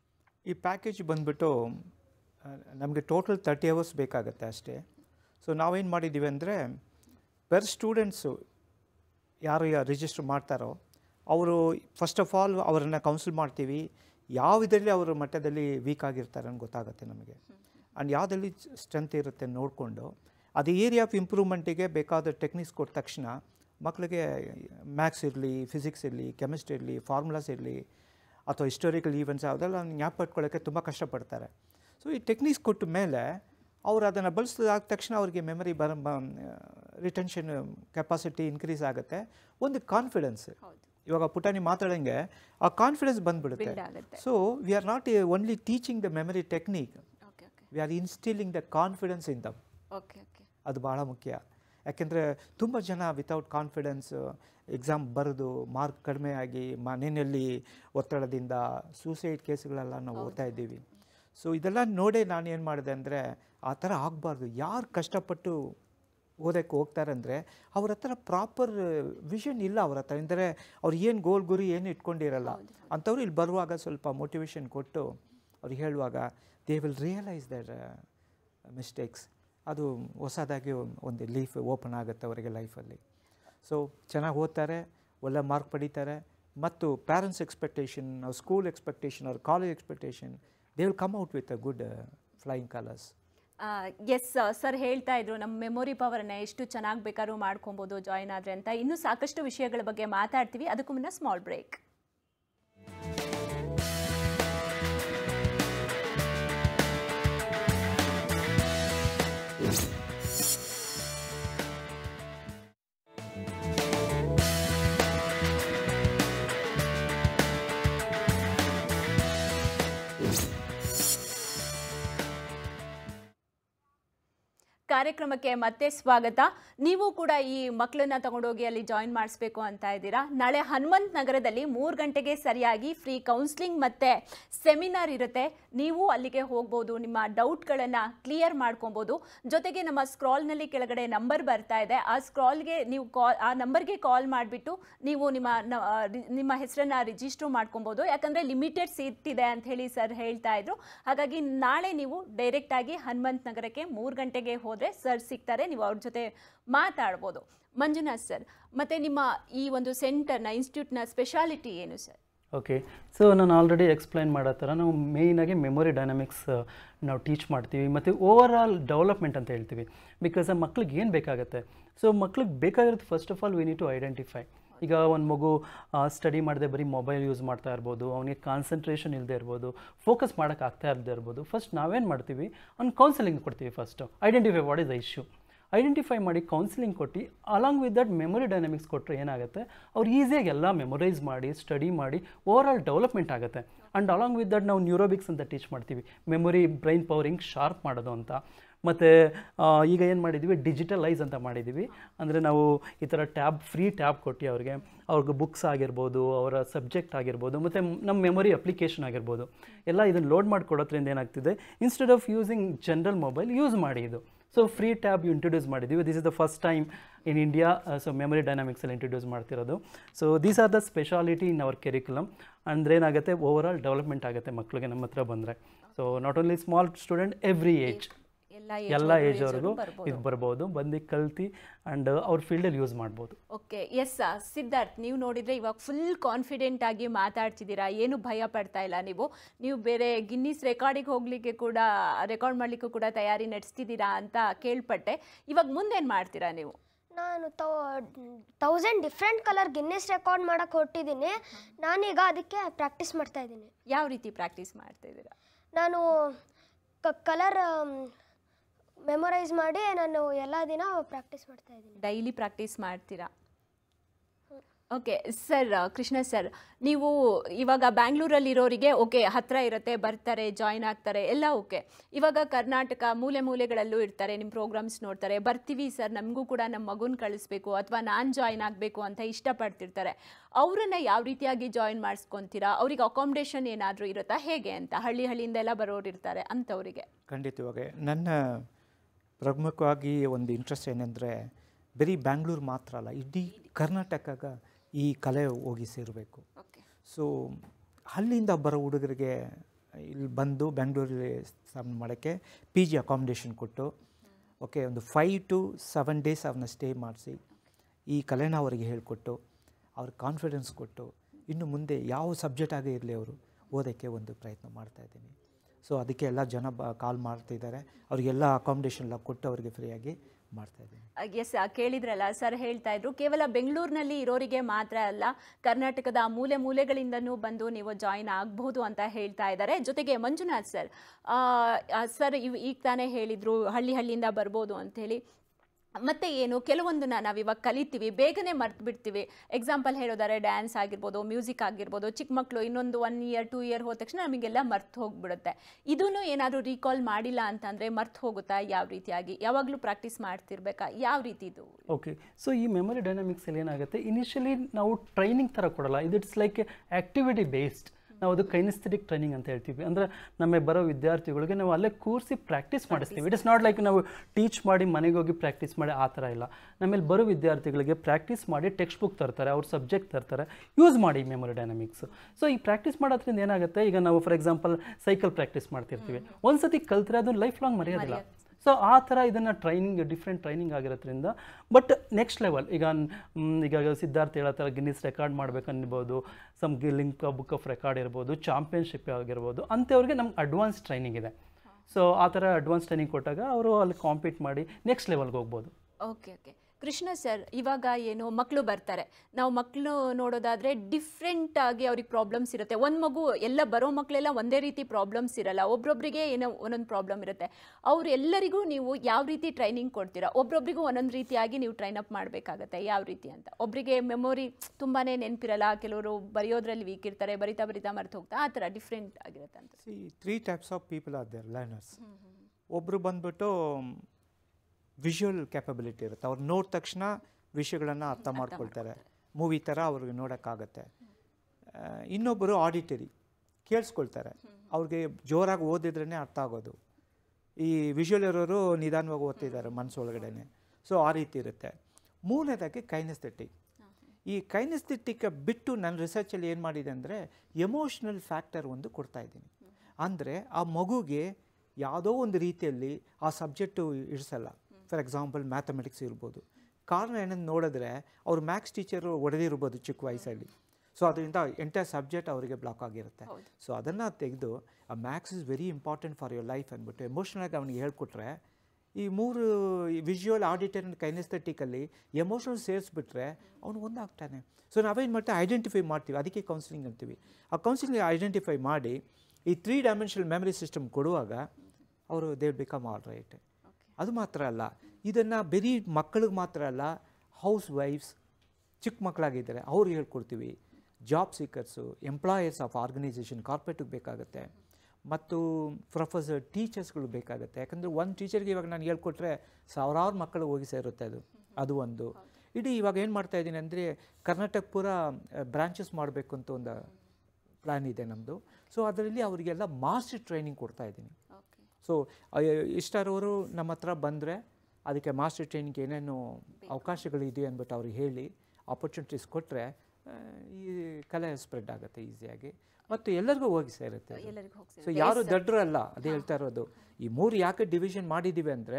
ಈ ಪ್ಯಾಕೇಜ್ ಬಂದ್ಬಿಟ್ಟು ನಮಗೆ ಟೋಟಲ್ ತರ್ಟಿ ಅವರ್ಸ್ ಬೇಕಾಗುತ್ತೆ ಅಷ್ಟೇ ಸೊ ನಾವೇನು ಮಾಡಿದ್ದೀವಿ ಅಂದರೆ ಪರ್ ಸ್ಟೂಡೆಂಟ್ಸು ಯಾರು ಯಾರು ರಿಜಿಸ್ಟರ್ ಮಾಡ್ತಾರೋ ಅವರು ಫಸ್ಟ್ ಆಫ್ ಆಲ್ ಅವರನ್ನು ಕೌನ್ಸಿಲ್ ಮಾಡ್ತೀವಿ ಯಾವ ಇದರಲ್ಲಿ ಅವರ ಮಟ್ಟದಲ್ಲಿ ವೀಕ್ ಆಗಿರ್ತಾರೆ ಅಂತ ಗೊತ್ತಾಗುತ್ತೆ ನಮಗೆ ಆ್ಯಂಡ್ ಯಾವುದಲ್ಲಿ ಸ್ಟ್ರೆಂತ್ ಇರುತ್ತೆ ನೋಡಿಕೊಂಡು ಅದು ಏರಿಯಾ ಆಫ್ ಇಂಪ್ರೂವ್ಮೆಂಟಿಗೆ ಬೇಕಾದ ಟೆಕ್ನಿಕ್ಸ್ ಕೊಟ್ಟ ತಕ್ಷಣ ಮಕ್ಕಳಿಗೆ ಮ್ಯಾಥ್ಸ್ ಇರಲಿ ಫಿಸಿಕ್ಸ್ ಇರಲಿ ಕೆಮಿಸ್ಟ್ರಿ ಇರಲಿ ಫಾರ್ಮುಲಾಸ್ ಇರಲಿ ಅಥವಾ ಹಿಸ್ಟೋರಿಕಲ್ ಈವೆಂಟ್ಸ್ ಅದೆಲ್ಲ ಜ್ಞಾಪ ಇಟ್ಕೊಳ್ಳೋಕ್ಕೆ ತುಂಬ ಕಷ್ಟಪಡ್ತಾರೆ ಸೊ ಈ ಟೆಕ್ನಿಕ್ಸ್ ಕೊಟ್ಟ ಮೇಲೆ ಅವ್ರು ಅದನ್ನು ಬಳಸಿದಾದ ತಕ್ಷಣ ಅವ್ರಿಗೆ ಮೆಮರಿ ಬರ ರಿಟೆನ್ಷನ್ ಕೆಪಾಸಿಟಿ ಇನ್ಕ್ರೀಸ್ ಆಗುತ್ತೆ ಒಂದು ಕಾನ್ಫಿಡೆನ್ಸ್ ಇವಾಗ ಪುಟಾಣಿ ಮಾತಾಡೋಂಗೆ ಆ ಕಾನ್ಫಿಡೆನ್ಸ್ ಬಂದ್ಬಿಡುತ್ತೆ Build ಆಗುತ್ತೆ. So we are not only teaching the memory technique okay okay we are instilling the confidence in them okay okay ಅದು ಭಾಳ ಮುಖ್ಯ ಯಾಕೆಂದರೆ ತುಂಬ ಜನ ವಿತೌಟ್ ಕಾನ್ಫಿಡೆನ್ಸ್ ಎಕ್ಸಾಮ್ ಬರೆದು ಮಾರ್ಕ್ ಕಡಿಮೆ ಆಗಿ ಮನೆಯಲ್ಲಿ ಒತ್ತಡದಿಂದ ಸೂಸೈಡ್ ಕೇಸ್ಗಳೆಲ್ಲ ನಾವು ಓದ್ತಾ ಇದ್ದೀವಿ ಸೊ ಇದೆಲ್ಲ ನೋಡೇ ನಾನು ಏನು ಮಾಡಿದೆ ಅಂದರೆ ಆ ಥರ ಆಗಬಾರ್ದು ಯಾರು ಕಷ್ಟಪಟ್ಟು ಓದೋಕ್ಕೆ ಹೋಗ್ತಾರೆ ಅಂದರೆ ಅವ್ರ ಹತ್ರ ಪ್ರಾಪರ್ ವಿಷನ್ ಇಲ್ಲ ಅವ್ರ ಹತ್ರ ಅಂದರೆ ಅವ್ರು ಏನು ಗೋಲ್ ಗುರಿ ಏನು ಇಟ್ಕೊಂಡಿರಲ್ಲ ಅಂಥವ್ರು ಇಲ್ಲಿ ಬರುವಾಗ ಸ್ವಲ್ಪ ಮೋಟಿವೇಶನ್ ಕೊಟ್ಟು ಅವ್ರಿಗೆ ಹೇಳುವಾಗ they will realise their mistakes ಅದು ಹೊಸದಾಗಿ ಒಂದು ಲೀಫ್ ಓಪನ್ ಆಗುತ್ತೆ ಅವರಿಗೆ ಲೈಫಲ್ಲಿ ಸೊ ಚೆನ್ನಾಗಿ ಓದ್ತಾರೆ ಒಳ್ಳೆ ಮಾರ್ಕ್ ಪಡಿತಾರೆ ಮತ್ತು ಪ್ಯಾರೆಂಟ್ಸ್ ಎಕ್ಸ್ಪೆಕ್ಟೇಷನ್ ಸ್ಕೂಲ್ ಎಕ್ಸ್ಪೆಕ್ಟೇಷನ್ ಅವ್ರ college expectation they will come out with a good flying colours yes sir ಹೇಳ್ತಾ ಇದ್ರು ನಮ್ಮ ಮೆಮೊರಿ ಪವರ್ನ ಎಷ್ಟು ಚೆನ್ನಾಗಿ ಬೇಕಾದ್ರೂ ಮಾಡ್ಕೊಬೋದು ಜಾಯಿನ್ ಆದರೆ ಅಂತ ಇನ್ನೂ ಸಾಕಷ್ಟು ವಿಷಯಗಳ ಬಗ್ಗೆ ಮಾತಾಡ್ತೀವಿ ಅದಕ್ಕೂ ಮುನ್ನ ಸ್ಮಾಲ್ ಬ್ರೇಕ್ ಕಾರ್ಯಕ್ರಮಕ್ಕೆ ಮತ್ತೆ ಸ್ವಾಗತ ನೀವು ಕೂಡ ಈ ಮಕ್ಕಳನ್ನ ತಗೊಂಡೋಗಿ ಅಲ್ಲಿ ಜಾಯಿನ್ ಮಾಡಿಸ್ಬೇಕು ಅಂತ ಇದ್ದೀರಾ ನಾಳೆ ಹನುಮಂತ್ ನಗರದಲ್ಲಿ ಮೂರು ಗಂಟೆಗೆ ಸರಿಯಾಗಿ ಫ್ರೀ ಕೌನ್ಸ್ಲಿಂಗ್ ಮತ್ತು ಸೆಮಿನಾರ್ ಇರುತ್ತೆ ನೀವು ಅಲ್ಲಿಗೆ ಹೋಗ್ಬೋದು ನಿಮ್ಮ ಡೌಟ್ಗಳನ್ನು ಕ್ಲಿಯರ್ ಮಾಡ್ಕೊಬೋದು ಜೊತೆಗೆ ನಮ್ಮ ಸ್ಕ್ರಾಲ್ನಲ್ಲಿ ಕೆಳಗಡೆ ನಂಬರ್ ಬರ್ತಾ ಇದೆ ಆ ಸ್ಕ್ರಾಲ್ಗೆ ನೀವು ಕಾಲ್ ಆ ನಂಬರ್ಗೆ ಕಾಲ್ ಮಾಡಿಬಿಟ್ಟು ನೀವು ನಿಮ್ಮ ನ- ಆ, ರಿ- ನಿಮ್ಮ ಹೆಸರನ್ನು ರಿಜಿಸ್ಟ್ರು ಮಾಡ್ಕೊಬೋದು ಯಾಕಂದರೆ ಲಿಮಿಟೆಡ್ ಸೀಟ್ ಇದೆ ಅಂತ ಹೇಳಿ ಸರ್ ಹೇಳ್ತಾ ಇದ್ರು ಹಾಗಾಗಿ ನಾಳೆ ನೀವು ಡೈರೆಕ್ಟಾಗಿ ಹನುಮಂತ್ ನಗರಕ್ಕೆ ಮೂರು ಗಂಟೆಗೆ ಹೋದರೆ ಸರ್ ಸಿಗ್ತಾರೆ ನೀವು ಅವ್ರ ಜೊತೆ ಮಾತಾಡ್ಬೋದು ಮಂಜುನಾಥ್ ಸರ್ ಮತ್ತು ನಿಮ್ಮ ಈ ಒಂದು ಸೆಂಟರ್ನ ಇನ್ಸ್ಟಿಟ್ಯೂಟ್ನ ಸ್ಪೆಷಾಲಿಟಿ ಏನು ಸರ್ ಓಕೆ ಸೊ ನಾನು ಆಲ್ರೆಡಿ ಎಕ್ಸ್ಪ್ಲೈನ್ ಮಾಡೋ ಥರ ನಾವು ಮೇಯ್ನಾಗಿ ಮೆಮೊರಿ ಡೈನಾಮಿಕ್ಸ್ ನಾವು ಟೀಚ್ ಮಾಡ್ತೀವಿ ಮತ್ತು ಓವರ್ ಆಲ್ ಡೆವಲಪ್ಮೆಂಟ್ ಅಂತ ಹೇಳ್ತೀವಿ ಬಿಕಾಸ್ ಆ ಮಕ್ಳಿಗೆ ಏನು ಬೇಕಾಗುತ್ತೆ ಸೊ ಮಕ್ಳಿಗೆ ಬೇಕಾಗಿರೋದು first of all we need to identify ಈಗ ಒಂದು ಮಗು ಸ್ಟಡಿ ಮಾಡದೆ ಬರೀ ಮೊಬೈಲ್ ಯೂಸ್ ಮಾಡ್ತಾ ಇರ್ಬೋದು ಅವನಿಗೆ ಕಾನ್ಸಂಟ್ರೇಷನ್ ಇಲ್ಲದೆ ಇರ್ಬೋದು ಫೋಕಸ್ ಮಾಡೋಕ್ಕೆ ಆಗ್ತಾ ಇಲ್ಲದೆ ಇರ್ಬೋದು ಫಸ್ಟ್ ನಾವೇನು ಮಾಡ್ತೀವಿ ಅವ್ನು ಕೌನ್ಸಿಲಿಂಗ್ ಕೊಡ್ತೀವಿ first identify what is the issue identify ಮಾಡಿ ಕೌನ್ಸಿಲಿಂಗ್ ಕೊಟ್ಟು along with that memory dynamics ಕೊಟ್ಟರೆ ಏನಾಗುತ್ತೆ ಅವ್ರು ಈಸಿಯಾಗಿ ಎಲ್ಲ ಮೆಮೊರೈಸ್ ಮಾಡಿ ಸ್ಟಡಿ ಮಾಡಿ ಓವರ್ ಆಲ್ ಡೆವಲಪ್ಮೆಂಟ್ ಆಗುತ್ತೆ ಆ್ಯಂಡ್ ಅಲಾಂಗ್ ವಿತ್ ದಟ್ ನಾವು ನ್ಯೂರೋಬಿಕ್ಸ್ ಅಂತ ಟೀಚ್ ಮಾಡ್ತೀವಿ ಮೆಮೊರಿ ಬ್ರೈನ್ ಪವರಿಂಗ್ ಶಾರ್ಪ್ ಮಾಡೋದು ಅಂತ ಮತ್ತು ಈಗ ಏನು ಮಾಡಿದ್ದೀವಿ ಡಿಜಿಟಲೈಸ್ ಅಂತ ಮಾಡಿದ್ದೀವಿ ಅಂದರೆ ನಾವು ಈ ಥರ ಟ್ಯಾಬ್ ಫ್ರೀ ಟ್ಯಾಬ್ ಕೊಟ್ಟು ಅವ್ರಿಗೆ ಅವ್ರಿಗೆ ಬುಕ್ಸ್ ಆಗಿರ್ಬೋದು ಅವರ ಸಬ್ಜೆಕ್ಟ್ ಆಗಿರ್ಬೋದು ಮತ್ತು ನಮ್ಮ ಮೆಮೊರಿ ಅಪ್ಲಿಕೇಶನ್ ಆಗಿರ್ಬೋದು ಎಲ್ಲ ಇದನ್ನು ಲೋಡ್ ಮಾಡಿಕೊಡೋದ್ರಿಂದ ಏನಾಗ್ತಿದೆ instead of using general mobile use ಮಾಡಿ ಇದು ಸೊ ಫ್ರೀ ಟ್ಯಾಬ್ ಇಂಟ್ರೊಡ್ಯೂಸ್ ಮಾಡಿದ್ದೀವಿ this is the first time in India so ಮೆಮೊರಿ ಡೈನಾಮಿಕ್ಸಲ್ಲಿ ಇಂಟ್ರೊಡ್ಯೂಸ್ ಮಾಡ್ತಿರೋದು so these are the speciality in our curriculum ಅಂದರೆ ಏನಾಗುತ್ತೆ ಓವರ್ ಆಲ್ ಡೆವಲಪ್ಮೆಂಟ್ ಆಗುತ್ತೆ ಮಕ್ಕಳಿಗೆ ನಮ್ಮ ಹತ್ರ ಬಂದರೆ so not only small student every age ಎಲ್ಲ ಎಲ್ಲ ಏಜವ್ರಿಗೂ ಇದು ಬರ್ಬೋದು ಬಂದು ಕಲ್ತು ಆ್ಯಂಡ್ ಅವ್ರ ಫೀಲ್ಡಲ್ಲಿ ಯೂಸ್ ಮಾಡ್ಬೋದು ಓಕೆ ಎಸ್ ಸಿದ್ಧಾರ್ಥ್ ನೀವು ನೋಡಿದರೆ ಇವಾಗ ಫುಲ್ ಕಾನ್ಫಿಡೆಂಟ್ ಆಗಿ ಮಾತಾಡ್ತಿದ್ದೀರಾ ಏನು ಭಯ ಪಡ್ತಾ ಇಲ್ಲ ನೀವು ನೀವು ಬೇರೆ ಗಿನ್ನಿಸ್ ರೆಕಾರ್ಡಿಗೆ ಹೋಗಲಿಕ್ಕೆ ಕೂಡ ರೆಕಾರ್ಡ್ ಮಾಡಲಿಕ್ಕೂ ಕೂಡ ತಯಾರಿ ನಡೆಸ್ತಿದ್ದೀರಾ ಅಂತ ಕೇಳ್ಪಟ್ಟೆ ಇವಾಗ ಮುಂದೇನು ಮಾಡ್ತೀರಾ ನೀವು ನಾನು thousand different colour Guinness record ಮಾಡಕ್ಕೆ ಹೊರಟಿದ್ದೀನಿ ನಾನೀಗ ಅದಕ್ಕೆ ಪ್ರಾಕ್ಟೀಸ್ ಮಾಡ್ತಾ ಇದ್ದೀನಿ ಯಾವ ರೀತಿ ಪ್ರಾಕ್ಟೀಸ್ ಮಾಡ್ತಾ ಇದ್ದೀರಾ ನಾನು ಕಲರ್ ಮೆಮೊರೈಸ್ ಮಾಡಿ ನಾನು ಎಲ್ಲ ದಿನ ಪ್ರಾಕ್ಟೀಸ್ ಮಾಡ್ತಾ ಇದ್ದೀನಿ ಡೈಲಿ ಪ್ರಾಕ್ಟೀಸ್ ಮಾಡ್ತೀರಾ ಓಕೆ ಸರ್ ಕೃಷ್ಣ ಸರ್ ನೀವು ಇವಾಗ ಬ್ಯಾಂಗ್ಳೂರಲ್ಲಿರೋರಿಗೆ ಓಕೆ ಹತ್ತಿರ ಇರುತ್ತೆ ಬರ್ತಾರೆ ಜಾಯ್ನ್ ಆಗ್ತಾರೆ ಎಲ್ಲ ಓಕೆ ಇವಾಗ ಕರ್ನಾಟಕ ಮೂಲೆ ಮೂಲೆಗಳಲ್ಲೂ ಇರ್ತಾರೆ ನಿಮ್ಮ ಪ್ರೋಗ್ರಾಮ್ಸ್ ನೋಡ್ತಾರೆ ಬರ್ತೀವಿ ಸರ್ ನಮಗೂ ಕೂಡ ನಮ್ಮ ಮಗುನ ಕಳಿಸ್ಬೇಕು ಅಥವಾ ನಾನು ಜಾಯ್ನ್ ಆಗಬೇಕು ಅಂತ ಇಷ್ಟಪಡ್ತಿರ್ತಾರೆ ಅವರನ್ನು ಯಾವ ರೀತಿಯಾಗಿ ಜಾಯಿನ್ ಮಾಡಿಸ್ಕೊತೀರಾ ಅವ್ರಿಗೆ ಅಕಾಮಿಡೇಷನ್ ಏನಾದರೂ ಇರುತ್ತಾ ಹೇಗೆ ಅಂತ ಹಳ್ಳಿ ಹಳ್ಳಿಯಿಂದ ಎಲ್ಲ ಬರೋರು ಇರ್ತಾರೆ ಅಂಥವ್ರಿಗೆ ಖಂಡಿತವಾಗಿ ನನ್ನ ಪ್ರಮುಖವಾಗಿ ಒಂದು ಇಂಟ್ರೆಸ್ಟ್ ಏನಂದರೆ ಬರೀ ಬ್ಯಾಂಗ್ಳೂರು ಮಾತ್ರ ಅಲ್ಲ ಇಡೀ ಕರ್ನಾಟಕಗ ಈ ಕಲೆ ಹೋಗಿ ಸೇರಬೇಕು ಓಕೆ ಸೊ ಅಲ್ಲಿಂದ ಬರೋ ಹುಡುಗರಿಗೆ ಇಲ್ಲಿ ಬಂದು ಬೆಂಗಳೂರಲ್ಲಿ ಸ್ಥಾಪನೆ ಮಾಡೋಕ್ಕೆ ಪಿ ಜಿ ಅಕಾಮಿಡೇಷನ್ ಕೊಟ್ಟು ಓಕೆ ಒಂದು ಫೈವ್ ಟು ಸೆವೆನ್ ಡೇಸ್ ಅವ್ರನ್ನ ಸ್ಟೇ ಮಾಡಿಸಿ ಈ ಕಲೆನ ಅವರಿಗೆ ಹೇಳಿಕೊಟ್ಟು ಅವ್ರಿಗೆ ಕಾನ್ಫಿಡೆನ್ಸ್ ಕೊಟ್ಟು ಇನ್ನು ಮುಂದೆ ಯಾವ ಸಬ್ಜೆಕ್ಟ್ ಆಗೇ ಇರಲಿ ಅವರು ಓದೋಕ್ಕೆ ಒಂದು ಪ್ರಯತ್ನ ಮಾಡ್ತಾ ಇದ್ದೀನಿ ಸೊ ಅದಕ್ಕೆ ಎಲ್ಲ ಜನ ಬ ಕಾಲ್ ಮಾಡ್ತಿದ್ದಾರೆ ಅವರಿಗೆಲ್ಲ ಅಕಾಮಿಡೇಷನ್ ಎಲ್ಲ ಕೊಟ್ಟು ಅವರಿಗೆ ಫ್ರೀಯಾಗಿ ಮಾಡ್ತಾ ಇದ್ದೀನಿ ಎಸ್ ಕೇಳಿದ್ರಲ್ಲ ಸರ್ ಹೇಳ್ತಾ ಇದ್ರು ಕೇವಲ ಬೆಂಗಳೂರಿನಲ್ಲಿ ಇರೋರಿಗೆ ಮಾತ್ರ ಅಲ್ಲ ಕರ್ನಾಟಕದ ಮೂಲೆ ಮೂಲೆಗಳಿಂದನೂ ಬಂದು ನೀವು ಜಾಯಿನ್ ಆಗಬಹುದು ಅಂತ ಹೇಳ್ತಾ ಇದ್ದಾರೆ ಜೊತೆಗೆ ಮಂಜುನಾಥ್ ಸರ್ ಸರ್ ಇವ್ ಈಗ ತಾನೇ ಹೇಳಿದರು ಹಳ್ಳಿ ಹಳ್ಳಿಯಿಂದ ಬರ್ಬೋದು ಅಂಥೇಳಿ ಮತ್ತೆ ಏನು ಕೆಲವೊಂದನ್ನ ನಾವು ಇವಾಗ ಕಲಿತೀವಿ ಬೇಗನೆ ಮರ್ತು ಬಿಡ್ತೀವಿ ಎಕ್ಸಾಂಪಲ್ ಹೇಳೋದಾರೆ ಡ್ಯಾನ್ಸ್ ಆಗಿರ್ಬೋದು ಮ್ಯೂಸಿಕ್ ಆಗಿರ್ಬೋದು ಚಿಕ್ಕ ಮಕ್ಕಳು ಇನ್ನೊಂದು ಒನ್ ಇಯರ್ ಟೂ ಇಯರ್ ಹೋದ ತಕ್ಷಣ ನಮಗೆಲ್ಲ ಮರ್ತು ಹೋಗ್ಬಿಡುತ್ತೆ ಇದನ್ನು ಏನಾದರೂ ರೀಕಾಲ್ ಮಾಡಿಲ್ಲ ಅಂತಂದರೆ ಮರ್ತು ಹೋಗುತ್ತಾ ಯಾವ ರೀತಿಯಾಗಿ ಯಾವಾಗಲೂ ಪ್ರಾಕ್ಟೀಸ್ ಮಾಡ್ತಿರ್ಬೇಕಾ ಯಾವ ರೀತಿ ಇದು ಓಕೆ ಸೊ ಈ ಮೆಮೊರಿ ಡೈನಾಮಿಕ್ಸಲ್ಲಿ ಏನಾಗುತ್ತೆ ಇನಿಷಿಯಲಿ ನಾವು ಟ್ರೈನಿಂಗ್ ಥರ ಕೊಡಲ್ಲ ಇದು ಇಟ್ಸ್ ಲೈಕ್ ಆ್ಯಕ್ಟಿವಿಟಿ ಬೇಸ್ಡ್ ನಾವು ಅದು ಕೈನಿಸ್ಥೆಟಿಕ್ ಟ್ರೈನಿಂಗ್ ಅಂತ ಹೇಳ್ತೀವಿ ಅಂದರೆ ನಮಗೆ ಬರೋ ವಿದ್ಯಾರ್ಥಿಗಳಿಗೆ ನಾವು ಅಲ್ಲೇ ಕೂರಿಸಿ ಪ್ರಾಕ್ಟೀಸ್ ಮಾಡಿಸ್ತೀವಿ ಇಟ್ ಇಸ್ ನಾಟ್ ಲೈಕ್ ನಾವು ಟೀಚ್ ಮಾಡಿ ಮನೆಗೆ ಹೋಗಿ ಪ್ರಾಕ್ಟೀಸ್ ಮಾಡಿ ಆ ಥರ ಇಲ್ಲ ನಮ್ಮಲ್ಲಿ ಬರೋ ವಿದ್ಯಾರ್ಥಿಗಳಿಗೆ ಪ್ರಾಕ್ಟೀಸ್ ಮಾಡಿ ಟೆಕ್ಸ್ಟ್ ಬುಕ್ ತರ್ತಾರೆ ಅವ್ರ ಸಬ್ಜೆಕ್ಟ್ ತರ್ತಾರೆ ಯೂಸ್ ಮಾಡಿ ಮೆಮೊರಿ ಡೈನಾಮಿಕ್ಸ್ ಸೊ ಈ ಪ್ರಾಕ್ಟೀಸ್ ಮಾಡೋದ್ರಿಂದ ಏನಾಗುತ್ತೆ ಈಗ ನಾವು ಫಾರ್ ಎಕ್ಸಾಂಪಲ್ ಸೈಕಲ್ ಪ್ರಾಕ್ಟೀಸ್ ಮಾಡ್ತಿರ್ತೀವಿ ಒಂದ್ಸತಿ ಕಲ್ತ್ರೆ ಅದನ್ನು ಲೈಫ್ ಲಾಂಗ್ ಮರೆಯೋದಿಲ್ಲ ಸೊ ಆ ಥರ ಇದನ್ನು ಟ್ರೈನಿಂಗ್ ಡಿಫ್ರೆಂಟ್ ಟ್ರೈನಿಂಗ್ ಆಗಿರೋದ್ರಿಂದ ಬಟ್ ನೆಕ್ಸ್ಟ್ ಲೆವೆಲ್ ಈಗ ಮ್, ಈಗ ಸಿದ್ಧಾರ್ಥ್ ಹೇಳೋ ಥರ ಗಿನ್ನಿಸ್ ರೆಕಾರ್ಡ್ ಮಾಡ್ಬೇಕನ್ಬೋದು some link book of record ಇರ್ಬೋದು ಚಾಂಪಿಯನ್ಶಿಪ್ ಆಗಿರ್ಬೋದು ಅಂಥವ್ರಿಗೆ ನಮ್ಗೆ ಅಡ್ವಾನ್ಸ್ ಟ್ರೈನಿಂಗ್ ಇದೆ ಸೊ ಆ ಥರ ಅಡ್ವಾನ್ಸ್ ಟ್ರೈನಿಂಗ್ ಕೊಟ್ಟಾಗ ಅವರು ಅಲ್ಲಿ ಕಾಂಪೀಟ್ ಮಾಡಿ ನೆಕ್ಸ್ಟ್ ಲೆವೆಲ್ಗೆ ಹೋಗ್ಬೋದು ಓಕೆ ಓಕೆ ಕೃಷ್ಣ ಸರ್ ಇವಾಗ ಏನು ಮಕ್ಕಳು ಬರ್ತಾರೆ ನಾವು ಮಕ್ಕಳು ನೋಡೋದಾದ್ರೆ ಡಿಫ್ರೆಂಟ್ ಆಗಿ ಅವ್ರಿಗೆ ಪ್ರಾಬ್ಲಮ್ಸ್ ಇರುತ್ತೆ ಒಂದು ಮಗು ಎಲ್ಲ ಬರೋ ಮಕ್ಕಳೆಲ್ಲ ಒಂದೇ ರೀತಿ ಪ್ರಾಬ್ಲಮ್ಸ್ ಇರಲ್ಲ ಒಬ್ರೊಬ್ರಿಗೆ ಏನೋ ಒಂದೊಂದು ಪ್ರಾಬ್ಲಮ್ ಇರುತ್ತೆ ಅವ್ರು ಎಲ್ಲರಿಗೂ ನೀವು ಯಾವ ರೀತಿ ಟ್ರೈನಿಂಗ್ ಕೊಡ್ತೀರಾ ಒಬ್ರೊಬ್ರಿಗೂ ಒಂದೊಂದು ರೀತಿಯಾಗಿ ನೀವು ಟ್ರೈನ್ ಅಪ್ ಮಾಡಬೇಕಾಗತ್ತೆ ಯಾವ ರೀತಿ ಅಂತ ಒಬ್ಬರಿಗೆ ಮೆಮೊರಿ ತುಂಬಾ ನೆನಪಿರಲ್ಲ ಕೆಲವರು ಬರೆಯೋದ್ರಲ್ಲಿ ವೀಕ್ ಇರ್ತಾರೆ ಬರಿತಾ ಬರಿತಾ ಮರ್ತು ಹೋಗ್ತಾ ಆ ಥರ ಡಿಫ್ರೆಂಟ್ ಆಗಿರುತ್ತೆ ಅಂತ see three types of people are there learners ಒಬ್ಬರು ಬಂದ್ಬಿಟ್ಟು ವಿಷುವಲ್ ಕ್ಯಾಪಬಿಲಿಟಿ ಇರುತ್ತೆ ಅವ್ರು ನೋಡಿದ ತಕ್ಷಣ ವಿಷಯಗಳನ್ನು ಅರ್ಥ ಮಾಡ್ಕೊಳ್ತಾರೆ ಮೂವಿ ಥರ ಅವ್ರಿಗೆ ನೋಡೋಕ್ಕಾಗತ್ತೆ ಆ, ಇನ್ನೊಬ್ಬರು ಆಡಿಟರಿ ಕೇಳಿಸ್ಕೊಳ್ತಾರೆ ಅವ್ರಿಗೆ ಜೋರಾಗಿ ಓದಿದ್ರೇ ಅರ್ಥ ಆಗೋದು ಈ ವಿಷುವಲ್ ಇರೋರು ನಿಧಾನವಾಗಿ ಓದ್ತಿದ್ದಾರೆ ಮನಸ್ಸೊಳಗಡೆನೆ ಸೊ ಆ ರೀತಿ ಇರುತ್ತೆ ಮೂರನೇದಾಗಿ ಕೈನೆಸ್ಥೆಟಿಕ್ ಈ ಕೈನೆಸ್ಥೆಟಿಕ್ ಬಿಟ್ಟು ನನ್ನ ರಿಸರ್ಚಲ್ಲಿ ಏನು ಮಾಡಿದೆ ಅಂದರೆ ಎಮೋಷ್ನಲ್ ಫ್ಯಾಕ್ಟರ್ ಒಂದು ಕೊಡ್ತಾ ಇದ್ದೀನಿ ಅಂದರೆ ಆ ಮಗುಗೆ ಯಾವುದೋ ಒಂದು ರೀತಿಯಲ್ಲಿ ಆ ಸಬ್ಜೆಕ್ಟು ಇಡಿಸಲ್ಲ ಫಾರ್ ಎಕ್ಸಾಂಪಲ್ ಮ್ಯಾಥಮೆಟಿಕ್ಸ್ ಇರ್ಬೋದು ಕಾರಣ ಏನಂತ ನೋಡಿದ್ರೆ ಅವ್ರು ಮ್ಯಾಥ್ಸ್ ಟೀಚರು ಹೊಡೆದಿರ್ಬೋದು ಚಿಕ್ಕ ವಯಸ್ಸಲ್ಲಿ ಸೊ ಅದರಿಂದ ಎಂಟೈರ್ ಸಬ್ಜೆಕ್ಟ್ ಅವರಿಗೆ ಬ್ಲಾಕ್ ಆಗಿರುತ್ತೆ ಸೊ ಅದನ್ನು ತೆಗೆದು ಆ maths is very important for your life ಅಂದ್ಬಿಟ್ಟು ಎಮೋಷ್ನಲಾಗಿ ಅವನಿಗೆ ಹೇಳ್ಕೊಟ್ರೆ ಈ ಮೂರು visual auditor and kinesthetically emotional ಸೇರಿಸ್ಬಿಟ್ರೆ ಅವನು ಒಂದಾಗ್ತಾನೆ ಸೊ ನಾವೇನು ಮಾಡ್ತೀವಿ ಐಡೆಂಟಿಫೈ ಮಾಡ್ತೀವಿ ಅದಕ್ಕೆ ಕೌನ್ಸಿಲಿಂಗ್ ಅಂತೀವಿ ಆ ಕೌನ್ಸಿಲಿಂಗ್ ಐಡೆಂಟಿಫೈ ಮಾಡಿ ಈ ತ್ರೀ ಡೈಮೆನ್ಷನಲ್ ಮೆಮರಿ ಸಿಸ್ಟಮ್ ಕೊಡುವಾಗ ಅವರು ದೇ ಬಿಕಮ್ ಆಲ್ ರೈಟ್ ಅದು ಮಾತ್ರ ಅಲ್ಲ ಇದನ್ನು ಬರೀ ಮಕ್ಕಳಿಗೆ ಮಾತ್ರ ಅಲ್ಲ ಹೌಸ್ ವೈಫ್ಸ್ ಚಿಕ್ಕ ಮಕ್ಕಳಾಗಿದ್ದಾರೆ ಅವ್ರಿಗೆ ಹೇಳ್ಕೊಡ್ತೀವಿ job seekers employers of organisation ಕಾರ್ಪೊರೇಟಿಗೆ ಬೇಕಾಗುತ್ತೆ ಮತ್ತು ಪ್ರೊಫೆಸರ್ ಟೀಚರ್ಸ್ಗಳು ಬೇಕಾಗುತ್ತೆ ಯಾಕಂದರೆ ಒಂದು ಟೀಚರ್ಗೆ ಇವಾಗ ನಾನು ಹೇಳ್ಕೊಟ್ರೆ ಸಾವಿರಾರು ಮಕ್ಕಳು ಹೋಗಿ ಸೇರುತ್ತೆ ಅದು ಅದು ಒಂದು ಇಡೀ ಇವಾಗ ಏನು ಮಾಡ್ತಾ ಇದ್ದೀನಿ ಅಂದರೆ ಕರ್ನಾಟಕ ಪೂರ ಬ್ರಾಂಚಸ್ ಮಾಡಬೇಕು ಅಂತ ಒಂದು ಪ್ಲ್ಯಾನ್ ಇದೆ ನಮ್ಮದು ಸೊ ಅದರಲ್ಲಿ ಅವರಿಗೆಲ್ಲ ಮಾಸ್ಟರ್ ಟ್ರೈನಿಂಗ್ ಕೊಡ್ತಾ ಇದ್ದೀನಿ ಸೊ ಇಷ್ಟರವರು ನಮ್ಮ ಹತ್ರ ಬಂದರೆ ಅದಕ್ಕೆ ಮಾಸ್ಟರ್ ಟ್ರೈನಿಂಗ್ ಏನೇನು ಅವಕಾಶಗಳಿದೆ ಅಂದ್ಬಿಟ್ಟು ಅವ್ರಿಗೆ ಹೇಳಿ ಆಪರ್ಚುನಿಟೀಸ್ ಕೊಟ್ಟರೆ ಈ ಕಲೆ ಸ್ಪ್ರೆಡ್ ಆಗುತ್ತೆ ಈಸಿಯಾಗಿ ಮತ್ತು ಎಲ್ಲರಿಗೂ ಹೋಗಿ ಸೇರುತ್ತೆ ಅದು. ಎಲ್ಲರಿಗೂ ಹೋಗಿ ಸೊ ಯಾರು ದಡ್ರು ಅಲ್ಲ ಅದೇ ಹೇಳ್ತಾ ಇರೋದು ಈ ಮೂರು ಯಾಕೆ ಡಿವಿಷನ್ ಮಾಡಿದ್ದೀವಿ ಅಂದರೆ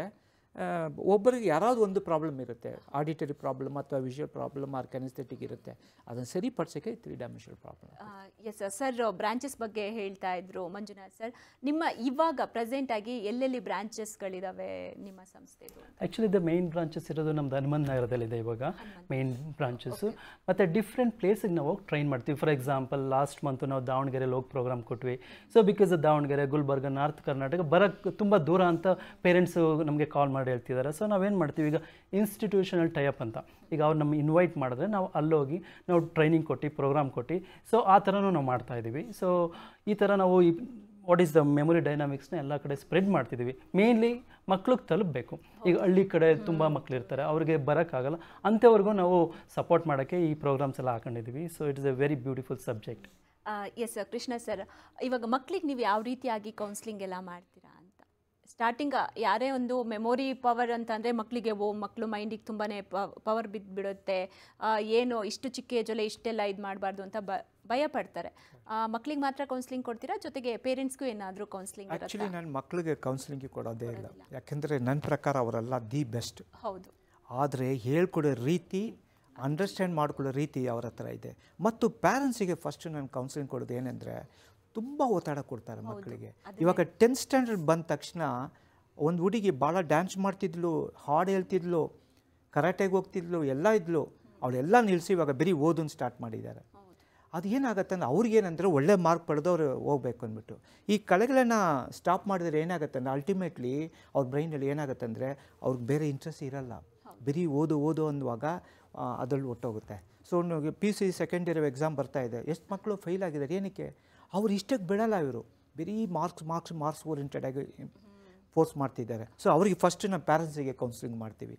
ಒಬ್ಬರಿಗೆ ಯಾರಾದ್ರು ಒಂದು ಪ್ರಾಬ್ಲಮ್ ಇರುತ್ತೆ ಆಡಿಟರಿ ಪ್ರಾಬ್ಲಮ್ ಅಥವಾ ವಿಷುವಲ್ ಪ್ರಾಬ್ಲಮ್ ಆರ್ ಕೆನಿಸ್ಥೆಟಿಕ್ ಇರುತ್ತೆ ಅದನ್ನು ಸರಿಪಡಿಸೋಕ್ಕೆ three dimensional problem S sir branches ಬಗ್ಗೆ ಹೇಳ್ತಾ ಇದ್ರು ಮಂಜುನಾಥ್ ಸರ್ ನಿಮ್ಮ ಇವಾಗ ಪ್ರೆಸೆಂಟ್ ಆಗಿ ಎಲ್ಲೆಲ್ಲಿ ಬ್ರಾಂಚಸ್ಗಳಿದಾವೆ ನಿಮ್ಮ ಸಂಸ್ಥೆದು ಆ್ಯಕ್ಚುಲಿ ದ ಮೇನ್ ಬ್ರಾಂಚಸ್ ಇರೋದು ನಮ್ದು ಹನುಮಂತ ನಗರದಲ್ಲಿದೆ ಇವಾಗ ಮೇನ್ ಬ್ರಾಂಚಸ್ಸು ಮತ್ತು ಡಿಫ್ರೆಂಟ್ ಪ್ಲೇಸಿಗೆ ನಾವು ಹೋಗಿ ಟ್ರೈನ್ ಮಾಡ್ತೀವಿ ಫಾರ್ ಎಕ್ಸಾಂಪಲ್ ಲಾಸ್ಟ್ ಮಂತು ನಾವು ದಾವಣಗೆರೆಯಲ್ಲಿ ಹೋಗಿ ಪ್ರೋಗ್ರಾಮ್ ಕೊಟ್ವಿ so because Davanagere Gulbarga north Karnataka ಬರೋಕ್ಕೆ ತುಂಬ ದೂರ ಅಂತ ಪೇರೆಂಟ್ಸು ನಮಗೆ ಕಾಲ್ ಮಾಡಿ ಹೇಳ್ತಿದ್ದಾರೆ ಸೊ ನಾವೇನು ಮಾಡ್ತೀವಿ ಈಗ ಇನ್ಸ್ಟಿಟ್ಯೂಷನಲ್ ಟೈಅಪ್ ಅಂತ ಈಗ ಅವ್ರು ನಮ್ಮ ಇನ್ವೈಟ್ ಮಾಡಿದ್ರೆ ನಾವು ಅಲ್ಲೋಗಿ ನಾವು ಟ್ರೈನಿಂಗ್ ಕೊಟ್ಟು ಪ್ರೋಗ್ರಾಮ್ ಕೊಟ್ಟು ಸೊ ಆ ಥರನೂ ನಾವು ಮಾಡ್ತಾ ಇದ್ದೀವಿ ಸೊ ಈ ಥರ ನಾವು ಈ ವಾಟ್ ಈಸ್ ದ ಮೆಮೊರಿ ಡೈನಾಮಿಕ್ಸ್ನ ಎಲ್ಲ ಕಡೆ ಸ್ಪ್ರೆಡ್ ಮಾಡ್ತಿದ್ದೀವಿ ಮೇನ್ಲಿ ಮಕ್ಳಿಗೆ ತಲುಪಬೇಕು ಈಗ ಹಳ್ಳಿ ಕಡೆ ತುಂಬ ಮಕ್ಳು ಇರ್ತಾರೆ ಅವ್ರಿಗೆ ಬರೋಕ್ಕಾಗಲ್ಲ ಅಂಥವ್ರಿಗೂ ನಾವು ಸಪೋರ್ಟ್ ಮಾಡೋಕ್ಕೆ ಈ ಪ್ರೋಗ್ರಾಮ್ಸ್ ಎಲ್ಲ ಹಾಕೊಂಡಿದ್ದೀವಿ so it is a very beautiful subject S Krishna sir ಇವಾಗ ಮಕ್ಳಿಗೆ ನೀವು ಯಾವ ರೀತಿಯಾಗಿ ಕೌನ್ಸ್ಲಿಂಗ್ ಎಲ್ಲ ಮಾಡ್ತೀರಾ ಅಂತ ಸ್ಟಾರ್ಟಿಂಗ್ ಯಾರೇ ಒಂದು ಮೆಮೊರಿ ಪವರ್ ಅಂತಂದರೆ ಮಕ್ಕಳಿಗೆ ಓ ಮಕ್ಕಳು ಮೈಂಡಿಗೆ ತುಂಬಾ ಪವರ್ ಬಿದ್ದು ಬಿಡುತ್ತೆ ಆ, ಏನು ಇಷ್ಟು ಚಿಕ್ಕ ಏಜಲ್ಲೇ ಇಷ್ಟೆಲ್ಲ ಇದು ಮಾಡಬಾರ್ದು ಅಂತ ಬ ಭಯ ಪಡ್ತಾರೆ ಮಕ್ಳಿಗೆ ಮಾತ್ರ ಕೌನ್ಸ್ಲಿಂಗ್ ಕೊಡ್ತೀರಾ ಜೊತೆಗೆ ಪೇರೆಂಟ್ಸ್ಗೂ ಏನಾದರೂ ಕೌನ್ಸ್ಲಿಂಗ್ ಆ್ಯಕ್ಚುಲಿ ಇರುತ್ತಾ ನಾನು ಮಕ್ಕಳಿಗೆ ಕೌನ್ಸಿಲಿಂಗ್ ಕೊಡೋದೇ ಇಲ್ಲ ಯಾಕೆಂದರೆ ನನ್ನ ಪ್ರಕಾರ ಅವರೆಲ್ಲ ದಿ ಬೆಸ್ಟ್ ಹೌದು ಆದರೆ ಹೇಳ್ಕೊಡೋ ರೀತಿ ಅಂಡರ್ಸ್ಟ್ಯಾಂಡ್ ಮಾಡ್ಕೊಳ್ಳೋ ರೀತಿ ಅವ್ರ ಹತ್ರ ಇದೆ ಮತ್ತು ಪ್ಯಾರೆಂಟ್ಸಿಗೆ ಫಸ್ಟ್ ನಾನು ಕೌನ್ಸಿಲಿಂಗ್ ಕೊಡೋದು ಏನಂದರೆ ತುಂಬ ಒತ್ತಡ ಕೊಡ್ತಾರೆ ಮಕ್ಕಳಿಗೆ ಇವಾಗ ಟೆಂತ್ ಸ್ಟ್ಯಾಂಡರ್ಡ್ ಬಂದ ತಕ್ಷಣ ಒಂದು ಹುಡುಗಿ ಭಾಳ ಡ್ಯಾನ್ಸ್ ಮಾಡ್ತಿದ್ಲು ಹಾಡು ಹೇಳ್ತಿದ್ಲು ಕರಾಟೆಗೆ ಹೋಗ್ತಿದ್ಲು ಎಲ್ಲ ಇದ್ಲು ಅವಳೆಲ್ಲ ನಿಲ್ಲಿಸಿ ಇವಾಗ ಬರೀ ಓದನ್ನು ಸ್ಟಾರ್ಟ್ ಮಾಡಿದ್ದಾರೆ ಅದು ಏನಾಗುತ್ತೆ ಅಂದ್ರೆ ಅವ್ರಿಗೇನಂದ್ರೆ ಒಳ್ಳೆ ಮಾರ್ಕ್ ಪಡೆದವ್ರು ಹೋಗ್ಬೇಕು ಅಂದ್ಬಿಟ್ಟು ಈ ಕಲೆಗಳನ್ನು ಸ್ಟಾಪ್ ಮಾಡಿದ್ರೆ ಏನಾಗುತ್ತೆ ಅಂದರೆ ಅಲ್ಟಿಮೇಟ್ಲಿ ಅವ್ರ ಬ್ರೈನಲ್ಲಿ ಏನಾಗುತ್ತೆ ಅಂದರೆ ಅವ್ರಿಗೆ ಬೇರೆ ಇಂಟ್ರೆಸ್ಟ್ ಇರಲ್ಲ ಬರೀ ಓದು ಓದು ಅನ್ನುವಾಗ ಅದ್ರಲ್ಲಿ ಒಟ್ಟೋಗುತ್ತೆ so P C second year exam ಬರ್ತಾ ಇದೆ ಎಷ್ಟು ಮಕ್ಕಳು ಫೇಲ್ ಆಗಿದ್ದಾರೆ ಏನಕ್ಕೆ ಅವ್ರು ಇಷ್ಟಕ್ಕೆ ಬಿಡಲ್ಲ ಇವರು ಬರೀ ಮಾರ್ಕ್ಸ್ ಮಾರ್ಕ್ಸ್ ಮಾರ್ಕ್ಸ್ ಓರಿಯೆಂಟೆಡ್ ಆಗಿ ಫೋರ್ಸ್ ಮಾಡ್ತಿದ್ದಾರೆ ಸೊ ಅವರಿಗೆ ಫಸ್ಟ್ ನಮ್ಮ ಪ್ಯಾರೆಂಟ್ಸಿಗೆ ಕೌನ್ಸಿಲಿಂಗ್ ಮಾಡ್ತೀವಿ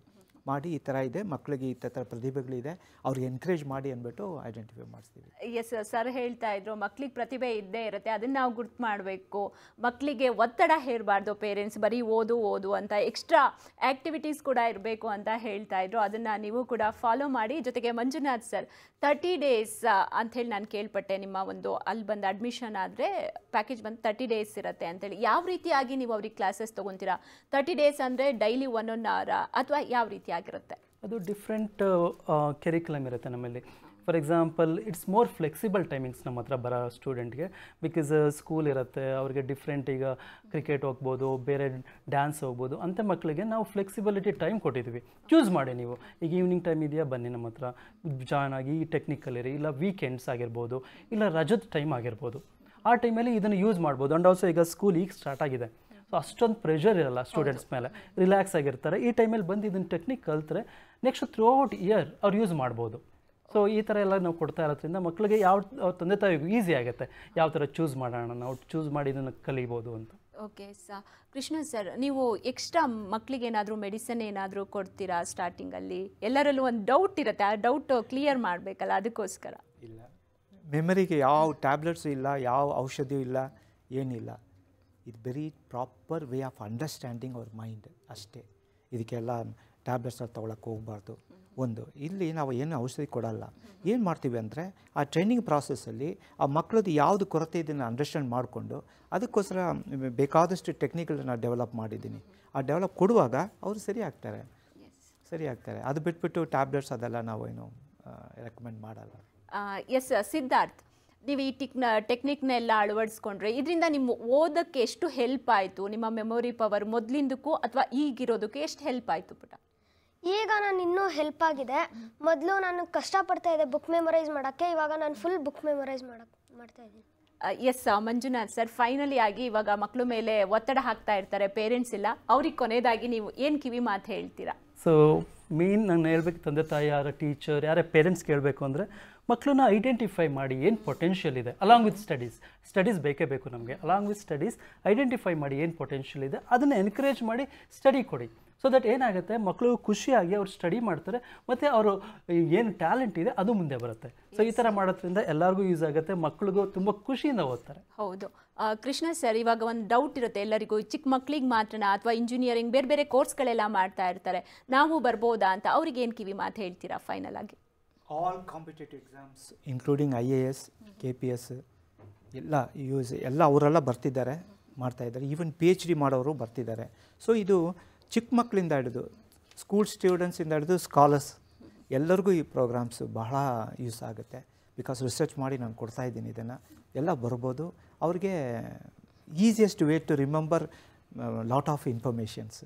ಮಾಡಿ ಈ ಥರ ಇದೆ ಮಕ್ಕಳಿಗೆ ಈ ಥರ ಪ್ರತಿಭೆಗಳಿದೆ ಅವ್ರಿಗೆ ಎನ್ಕರೇಜ್ ಮಾಡಿ ಅಂದ್ಬಿಟ್ಟು ಐಡೆಂಟಿಫೈ ಮಾಡಿಸ್ತೀವಿ ಎಸ್ ಸರ್ ಹೇಳ್ತಾ ಇದ್ರು ಮಕ್ಳಿಗೆ ಪ್ರತಿಭೆ ಇದ್ದೇ ಇರುತ್ತೆ ಅದನ್ನ ನಾವು ಗುರ್ತು ಮಾಡಬೇಕು ಮಕ್ಕಳಿಗೆ ಒತ್ತಡ ಹೇರಬಾರ್ದು ಪೇರೆಂಟ್ಸ್ ಬರೀ ಓದು ಓದು ಅಂತ ಎಕ್ಸ್ಟ್ರಾ ಆ್ಯಕ್ಟಿವಿಟೀಸ್ ಕೂಡ ಇರಬೇಕು ಅಂತ ಹೇಳ್ತಾ ಇದ್ರು ಅದನ್ನು ನೀವು ಕೂಡ ಫಾಲೋ ಮಾಡಿ ಜೊತೆಗೆ ಮಂಜುನಾಥ್ ಸರ್ ತರ್ಟಿ ಡೇಸ್ ಅಂಥೇಳಿ ನಾನು ಕೇಳ್ಪಟ್ಟೆ ನಿಮ್ಮ ಒಂದು ಅಲ್ಲಿ ಬಂದು ಅಡ್ಮಿಷನ್ ಆದರೆ ಪ್ಯಾಕೇಜ್ ಬಂದು ತರ್ಟಿ ಡೇಸ್ ಇರುತ್ತೆ ಅಂತೇಳಿ ಯಾವ ರೀತಿಯಾಗಿ ನೀವು ಅವ್ರಿಗೆ ಕ್ಲಾಸಸ್ ತೊಗೊತೀರಾ ತರ್ಟಿ ಡೇಸ್ ಅಂದರೆ ಡೈಲಿ ಒನ್ ಒನ್ ಅವರ ಅಥವಾ ಯಾವ ರೀತಿಯಾಗಿರುತ್ತೆ ಅದು ಡಿಫ್ರೆಂಟ್ ಕೆರಿಕ್ಯುಲಮ್ ಇರುತ್ತೆ ನಮ್ಮಲ್ಲಿ for example it's more flexible timings ನಮ್ಮ ಹತ್ರ ಬರೋ ಸ್ಟೂಡೆಂಟ್ಗೆ ಬಿಕಾಸ್ ಸ್ಕೂಲ್ ಇರುತ್ತೆ ಅವ್ರಿಗೆ ಡಿಫ್ರೆಂಟ್ ಈಗ ಕ್ರಿಕೆಟ್ ಹೋಗ್ಬೋದು ಬೇರೆ ಡ್ಯಾನ್ಸ್ ಹೋಗ್ಬೋದು ಅಂಥ ಮಕ್ಕಳಿಗೆ ನಾವು ಫ್ಲೆಕ್ಸಿಬಿಲಿಟಿ ಟೈಮ್ ಕೊಟ್ಟಿದ್ದೀವಿ ಚೂಸ್ ಮಾಡಿ ನೀವು ಈಗ ಈವ್ನಿಂಗ್ ಟೈಮ್ ಇದೆಯಾ ಬನ್ನಿ ನಮ್ಮ ಹತ್ರ ಜಾಯ್ನ್ ಆಗಿ ಈ ಟೆಕ್ನಿಕಲ್ ಇರಿ ಇಲ್ಲ ವೀಕೆಂಡ್ಸ್ ಆಗಿರ್ಬೋದು ಇಲ್ಲ ರಜದ ಟೈಮ್ ಆಗಿರ್ಬೋದು ಆ ಟೈಮಲ್ಲಿ ಇದನ್ನು ಯೂಸ್ ಮಾಡ್ಬೋದು ಆ್ಯಂಡ್ ಆಲ್ಸೋ ಈಗ ಸ್ಕೂಲ್ ಈಗ ಸ್ಟಾರ್ಟ್ ಆಗಿದೆ ಸೊ ಅಷ್ಟೊಂದು ಪ್ರೆಷರ್ ಇರಲ್ಲ ಸ್ಟೂಡೆಂಟ್ಸ್ ಮೇಲೆ ರಿಲ್ಯಾಕ್ಸ್ ಆಗಿರ್ತಾರೆ ಈ ಟೈಮಲ್ಲಿ ಬಂದು ಇದನ್ನು ಟೆಕ್ನಿಕ್ ಕಲ್ತ್ರೆ ನೆಕ್ಸ್ಟ್ ಥ್ರೂ ಔಟ್ ಇಯರ್ ಅವ್ರು ಯೂಸ್ ಮಾಡ್ಬೋದು ಸೊ ಈ ಥರ ಎಲ್ಲ ನಾವು ಕೊಡ್ತಾ ಇರೋದ್ರಿಂದ ಮಕ್ಕಳಿಗೆ ಯಾವ ಅವ್ರ ತಂದೆ ತಾಯಿಗೂ ಈಸಿ ಆಗುತ್ತೆ ಯಾವ ಥರ ಚೂಸ್ ಮಾಡೋಣ ನಾವು ಚೂಸ್ ಮಾಡಿ ಇದನ್ನು ಕಲಿಬೋದು ಅಂತ ಓಕೆ ಸ ಕೃಷ್ಣ ಸರ್ ನೀವು ಎಕ್ಸ್ಟ್ರಾ ಮಕ್ಕಳಿಗೆ ಏನಾದರೂ ಮೆಡಿಸನ್ ಏನಾದರೂ ಕೊಡ್ತೀರಾ ಸ್ಟಾರ್ಟಿಂಗಲ್ಲಿ ಎಲ್ಲರಲ್ಲೂ ಒಂದು ಡೌಟ್ ಇರುತ್ತೆ ಆ ಡೌಟ್ ಕ್ಲಿಯರ್ ಮಾಡಬೇಕಲ್ಲ ಅದಕ್ಕೋಸ್ಕರ ಇಲ್ಲ ಮೆಮರಿಗೆ ಯಾವ ಟ್ಯಾಬ್ಲೆಟ್ಸು ಇಲ್ಲ ಯಾವ ಔಷಧಿಯೂ ಇಲ್ಲ ಏನಿಲ್ಲ ಇದು very proper way of understanding ಅವ್ರ ಮೈಂಡ್ ಅಷ್ಟೇ ಇದಕ್ಕೆಲ್ಲ ಟ್ಯಾಬ್ಲೆಟ್ಸ್ ತೊಗೊಳಕ್ಕೆ ಹೋಗಬಾರ್ದು ಒಂದು ಇಲ್ಲಿ ನಾವು ಏನು ಔಷಧಿ ಕೊಡಲ್ಲ ಏನು ಮಾಡ್ತೀವಿ ಅಂದರೆ ಆ ಟ್ರೈನಿಂಗ್ ಪ್ರಾಸೆಸ್ಸಲ್ಲಿ ಆ ಮಕ್ಕಳದ್ದು ಯಾವುದು ಕೊರತೆ ಇದನ್ನು ಅಂಡರ್ಸ್ಟ್ಯಾಂಡ್ ಮಾಡಿಕೊಂಡು ಅದಕ್ಕೋಸ್ಕರ ಬೇಕಾದಷ್ಟು ಟೆಕ್ನಿಕ್ಗಳನ್ನ ಡೆವಲಪ್ ಮಾಡಿದ್ದೀನಿ ಆ ಡೆವಲಪ್ ಕೊಡುವಾಗ ಅವರು ಸರಿ ಆಗ್ತಾರೆ ಸರಿ ಆಗ್ತಾರೆ ಅದು ಬಿಟ್ಬಿಟ್ಟು ಟ್ಯಾಬ್ಲೆಟ್ಸ್ ಅದೆಲ್ಲ ನಾವು ಏನು ರೆಕಮೆಂಡ್ ಮಾಡಲ್ಲ ಎಸ್ ಸಿದ್ಧಾರ್ಥ್ ನೀವು ಈ ಟಿಕ್ನ ಟೆಕ್ನಿಕ್ನೆಲ್ಲ ಅಳವಡಿಸ್ಕೊಂಡ್ರೆ ಇದರಿಂದ ನಿಮ್ಮ ಓದೋಕ್ಕೆ ಎಷ್ಟು ಹೆಲ್ಪ್ ಆಯಿತು ನಿಮ್ಮ ಮೆಮೊರಿ ಪವರ್ ಮೊದಲಿಂದಕ್ಕೂ ಅಥವಾ ಈಗಿರೋದಕ್ಕೆ ಎಷ್ಟು ಹೆಲ್ಪ್ ಆಯಿತು ಪುಟ ಈಗ ನಾನು ಇನ್ನೂ ಹೆಲ್ಪ್ ಆಗಿದೆ ಮೊದಲು ನಾನು ಕಷ್ಟಪಡ್ತಾ ಇದ್ದೆ ಬುಕ್ ಮೆಮೊರೈಸ್ ಮಾಡೋಕ್ಕೆ ಇವಾಗ ನಾನು ಫುಲ್ ಬುಕ್ ಮೆಮೊರೈಸ್ ಮಾಡಕ್ಕೆ ಮಾಡ್ತಾ ಇದ್ದೀನಿ ಎಸ್ ಮಂಜುನಾಥ್ ಸರ್ ಫೈನಲಿ ಆಗಿ ಇವಾಗ ಮಕ್ಕಳ ಮೇಲೆ ಒತ್ತಡ ಹಾಕ್ತಾ ಇರ್ತಾರೆ ಪೇರೆಂಟ್ಸ್ ಇಲ್ಲ ಅವ್ರಿಗೆ ಕೊನೆಯದಾಗಿ ನೀವು ಏನು ಕಿವಿ ಮಾತು ಹೇಳ್ತೀರಾ ಸೊ ಮೇನ್ ನಾನು ಹೇಳ್ಬೇಕು ತಂದೆ ತಾಯಿ ಯಾರ ಟೀಚರ್ ಯಾರೇ ಪೇರೆಂಟ್ಸ್ ಕೇಳಬೇಕು ಅಂದರೆ ಮಕ್ಕಳನ್ನ ಐಡೆಂಟಿಫೈ ಮಾಡಿ ಏನು ಪೊಟೆನ್ಷಿಯಲ್ ಇದೆ ಅಲಾಂಗ್ ವಿತ್ ಸ್ಟಡೀಸ್ ಸ್ಟಡೀಸ್ ಬೇಕೇ ಬೇಕು ನಮಗೆ ಅಲಾಂಗ್ ವಿತ್ ಸ್ಟಡೀಸ್ ಐಡೆಂಟಿಫೈ ಮಾಡಿ ಏನು ಪೊಟೆನ್ಷಿಯಲ್ ಇದೆ ಅದನ್ನು ಎನ್ಕರೇಜ್ ಮಾಡಿ ಸ್ಟಡಿ ಕೊಡಿ ಸೊ ದಟ್ ಏನಾಗುತ್ತೆ ಮಕ್ಕಳು ಖುಷಿಯಾಗಿ ಅವ್ರು ಸ್ಟಡಿ ಮಾಡ್ತಾರೆ ಮತ್ತು ಅವರು ಏನು ಟ್ಯಾಲೆಂಟ್ ಇದೆ ಅದು ಮುಂದೆ ಬರುತ್ತೆ ಸೊ ಈ ಥರ ಮಾಡೋದ್ರಿಂದ ಎಲ್ಲರಿಗೂ ಯೂಸ್ ಆಗುತ್ತೆ ಮಕ್ಕಳಿಗೂ ತುಂಬ ಖುಷಿಯಿಂದ ಓದ್ತಾರೆ ಹೌದು ಆ, ಕೃಷ್ಣ ಸರ್ ಇವಾಗ ಒಂದು ಡೌಟ್ ಇರುತ್ತೆ ಎಲ್ಲರಿಗೂ ಚಿಕ್ಕ ಮಕ್ಳಿಗೆ ಮಾತ್ರನಾ ಅಥವಾ ಇಂಜಿನಿಯರಿಂಗ್ ಬೇರೆ ಬೇರೆ ಕೋರ್ಸ್ಗಳೆಲ್ಲ ಮಾಡ್ತಾ ಇರ್ತಾರೆ ನಾವು ಬರ್ಬೋದಾ ಅಂತ ಅವ್ರಿಗೆ ಏನು ಕಿವಿ ಮಾತು ಹೇಳ್ತೀರಾ ಫೈನಲ್ ಆಗಿ all competitive exams including I A S K P S ಎಲ್ಲ ಯೂಸ್ ಎಲ್ಲ ಅವರೆಲ್ಲ ಬರ್ತಿದ್ದಾರೆ ಮಾಡ್ತಾಯಿದ್ದಾರೆ ಈವನ್ ಪಿ ಎಚ್ ಡಿ ಮಾಡೋರು ಬರ್ತಿದ್ದಾರೆ ಸೊ ಇದು ಚಿಕ್ಕ ಮಕ್ಕಳಿಂದ ಹಿಡಿದು ಸ್ಕೂಲ್ ಸ್ಟೂಡೆಂಟ್ಸಿಂದ ಹಿಡಿದು ಸ್ಕಾಲರ್ಸ್ ಎಲ್ಲರಿಗೂ ಈ ಪ್ರೋಗ್ರಾಮ್ಸ್ ಬಹಳ ಯೂಸ್ ಆಗುತ್ತೆ ಬಿಕಾಸ್ ರಿಸರ್ಚ್ ಮಾಡಿ ನಾನು ಕೊಡ್ತಾ ಇದ್ದೀನಿ ಇದನ್ನು ಎಲ್ಲ ಬರ್ಬೋದು ಅವ್ರಿಗೆ easiest way to remember lot of informations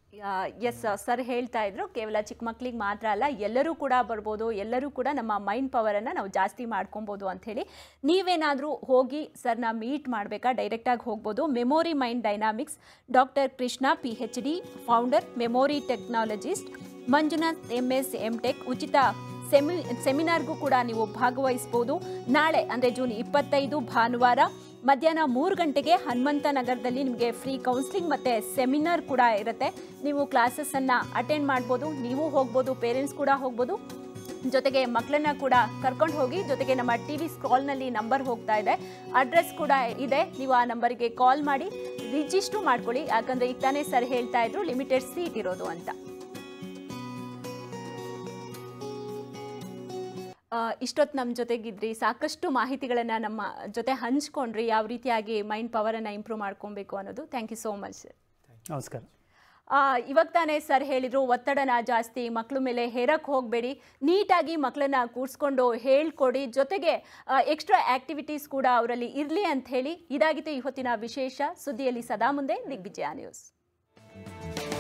S sir ಹೇಳ್ತಾ ಇದ್ರು ಕೇವಲ ಚಿಕ್ಕ ಮಕ್ಳಿಗೆ ಮಾತ್ರ ಅಲ್ಲ ಎಲ್ಲರೂ ಕೂಡ ಬರ್ಬೋದು ಎಲ್ಲರೂ ಕೂಡ ನಮ್ಮ ಮೈಂಡ್ ಪವರನ್ನು ನಾವು ಜಾಸ್ತಿ ಮಾಡ್ಕೊಬೋದು ಅಂಥೇಳಿ ನೀವೇನಾದರೂ ಹೋಗಿ ಸರ್ನ ಮೀಟ್ ಮಾಡಬೇಕಾ ಡೈರೆಕ್ಟಾಗಿ ಹೋಗ್ಬೋದು memory mind dynamics doctor Krishna P H D founder memory technologist Manjunath M S M tech ಉಚಿತ ಸೆಮಿ ಸೆಮಿನಾರ್ಗೂ ಕೂಡ ನೀವು ಭಾಗವಹಿಸ್ಬೋದು ನಾಳೆ ಅಂದರೆ ಜೂನ್ ಇಪ್ಪತ್ತೈದು ಭಾನುವಾರ ಮಧ್ಯಾಹ್ನ ಮೂರು ಗಂಟೆಗೆ ಹನುಮಂತ ನಗರದಲ್ಲಿ ನಿಮಗೆ ಫ್ರೀ ಕೌನ್ಸಿಲಿಂಗ್ ಮತ್ತು ಸೆಮಿನಾರ್ ಕೂಡ ಇರುತ್ತೆ ನೀವು ಕ್ಲಾಸಸ್ಸನ್ನು ಅಟೆಂಡ್ ಮಾಡ್ಬೋದು ನೀವು ಹೋಗ್ಬೋದು ಪೇರೆಂಟ್ಸ್ ಕೂಡ ಹೋಗ್ಬೋದು ಜೊತೆಗೆ ಮಕ್ಕಳನ್ನ ಕೂಡ ಕರ್ಕೊಂಡು ಹೋಗಿ ಜೊತೆಗೆ ನಮ್ಮ ಟಿ ವಿ ಸ್ಕ್ರಾಲ್ನಲ್ಲಿ ನಂಬರ್ ಹೋಗ್ತಾ ಇದೆ ಅಡ್ರೆಸ್ ಕೂಡ ಇದೆ ನೀವು ಆ ನಂಬರಿಗೆ ಕಾಲ್ ಮಾಡಿ ರಿಜಿಸ್ಟ್ರು ಮಾಡ್ಕೊಳ್ಳಿ ಯಾಕಂದರೆ ಈಗ ತಾನೇ ಸರ್ ಹೇಳ್ತಾ ಇದ್ರು ಲಿಮಿಟೆಡ್ ಸೀಟ್ ಇರೋದು ಅಂತ ಇಷ್ಟೊತ್ತು ನಮ್ಮ ಜೊತೆಗಿದ್ರಿ ಸಾಕಷ್ಟು ಮಾಹಿತಿಗಳನ್ನು ನಮ್ಮ ಜೊತೆ ಹಂಚ್ಕೊಂಡ್ರಿ ಯಾವ ರೀತಿಯಾಗಿ ಮೈಂಡ್ ಪವರನ್ನು ಇಂಪ್ರೂವ್ ಮಾಡ್ಕೊಬೇಕು ಅನ್ನೋದು thank you so much sir ನಮಸ್ಕಾರ ಆ, ಇವಾಗ ತಾನೇ ಸರ್ ಹೇಳಿದರು ಒತ್ತಡನ ಜಾಸ್ತಿ ಮಕ್ಕಳ ಮೇಲೆ ಹೇರಕ್ಕೆ ಹೋಗಬೇಡಿ ನೀಟಾಗಿ ಮಕ್ಕಳನ್ನ ಕೂರಿಸ್ಕೊಂಡು ಹೇಳ್ಕೊಡಿ ಜೊತೆಗೆ ಎಕ್ಸ್ಟ್ರಾ ಆ್ಯಕ್ಟಿವಿಟೀಸ್ ಕೂಡ ಅವರಲ್ಲಿ ಇರಲಿ ಅಂತ ಹೇಳಿ ಇದಾಗಿತ್ತು ಇವತ್ತಿನ ವಿಶೇಷ ಸುದ್ದಿಯಲ್ಲಿ ಸದಾ ಮುಂದೆ ದಿಗ್ವಿಜಯ ನ್ಯೂಸ್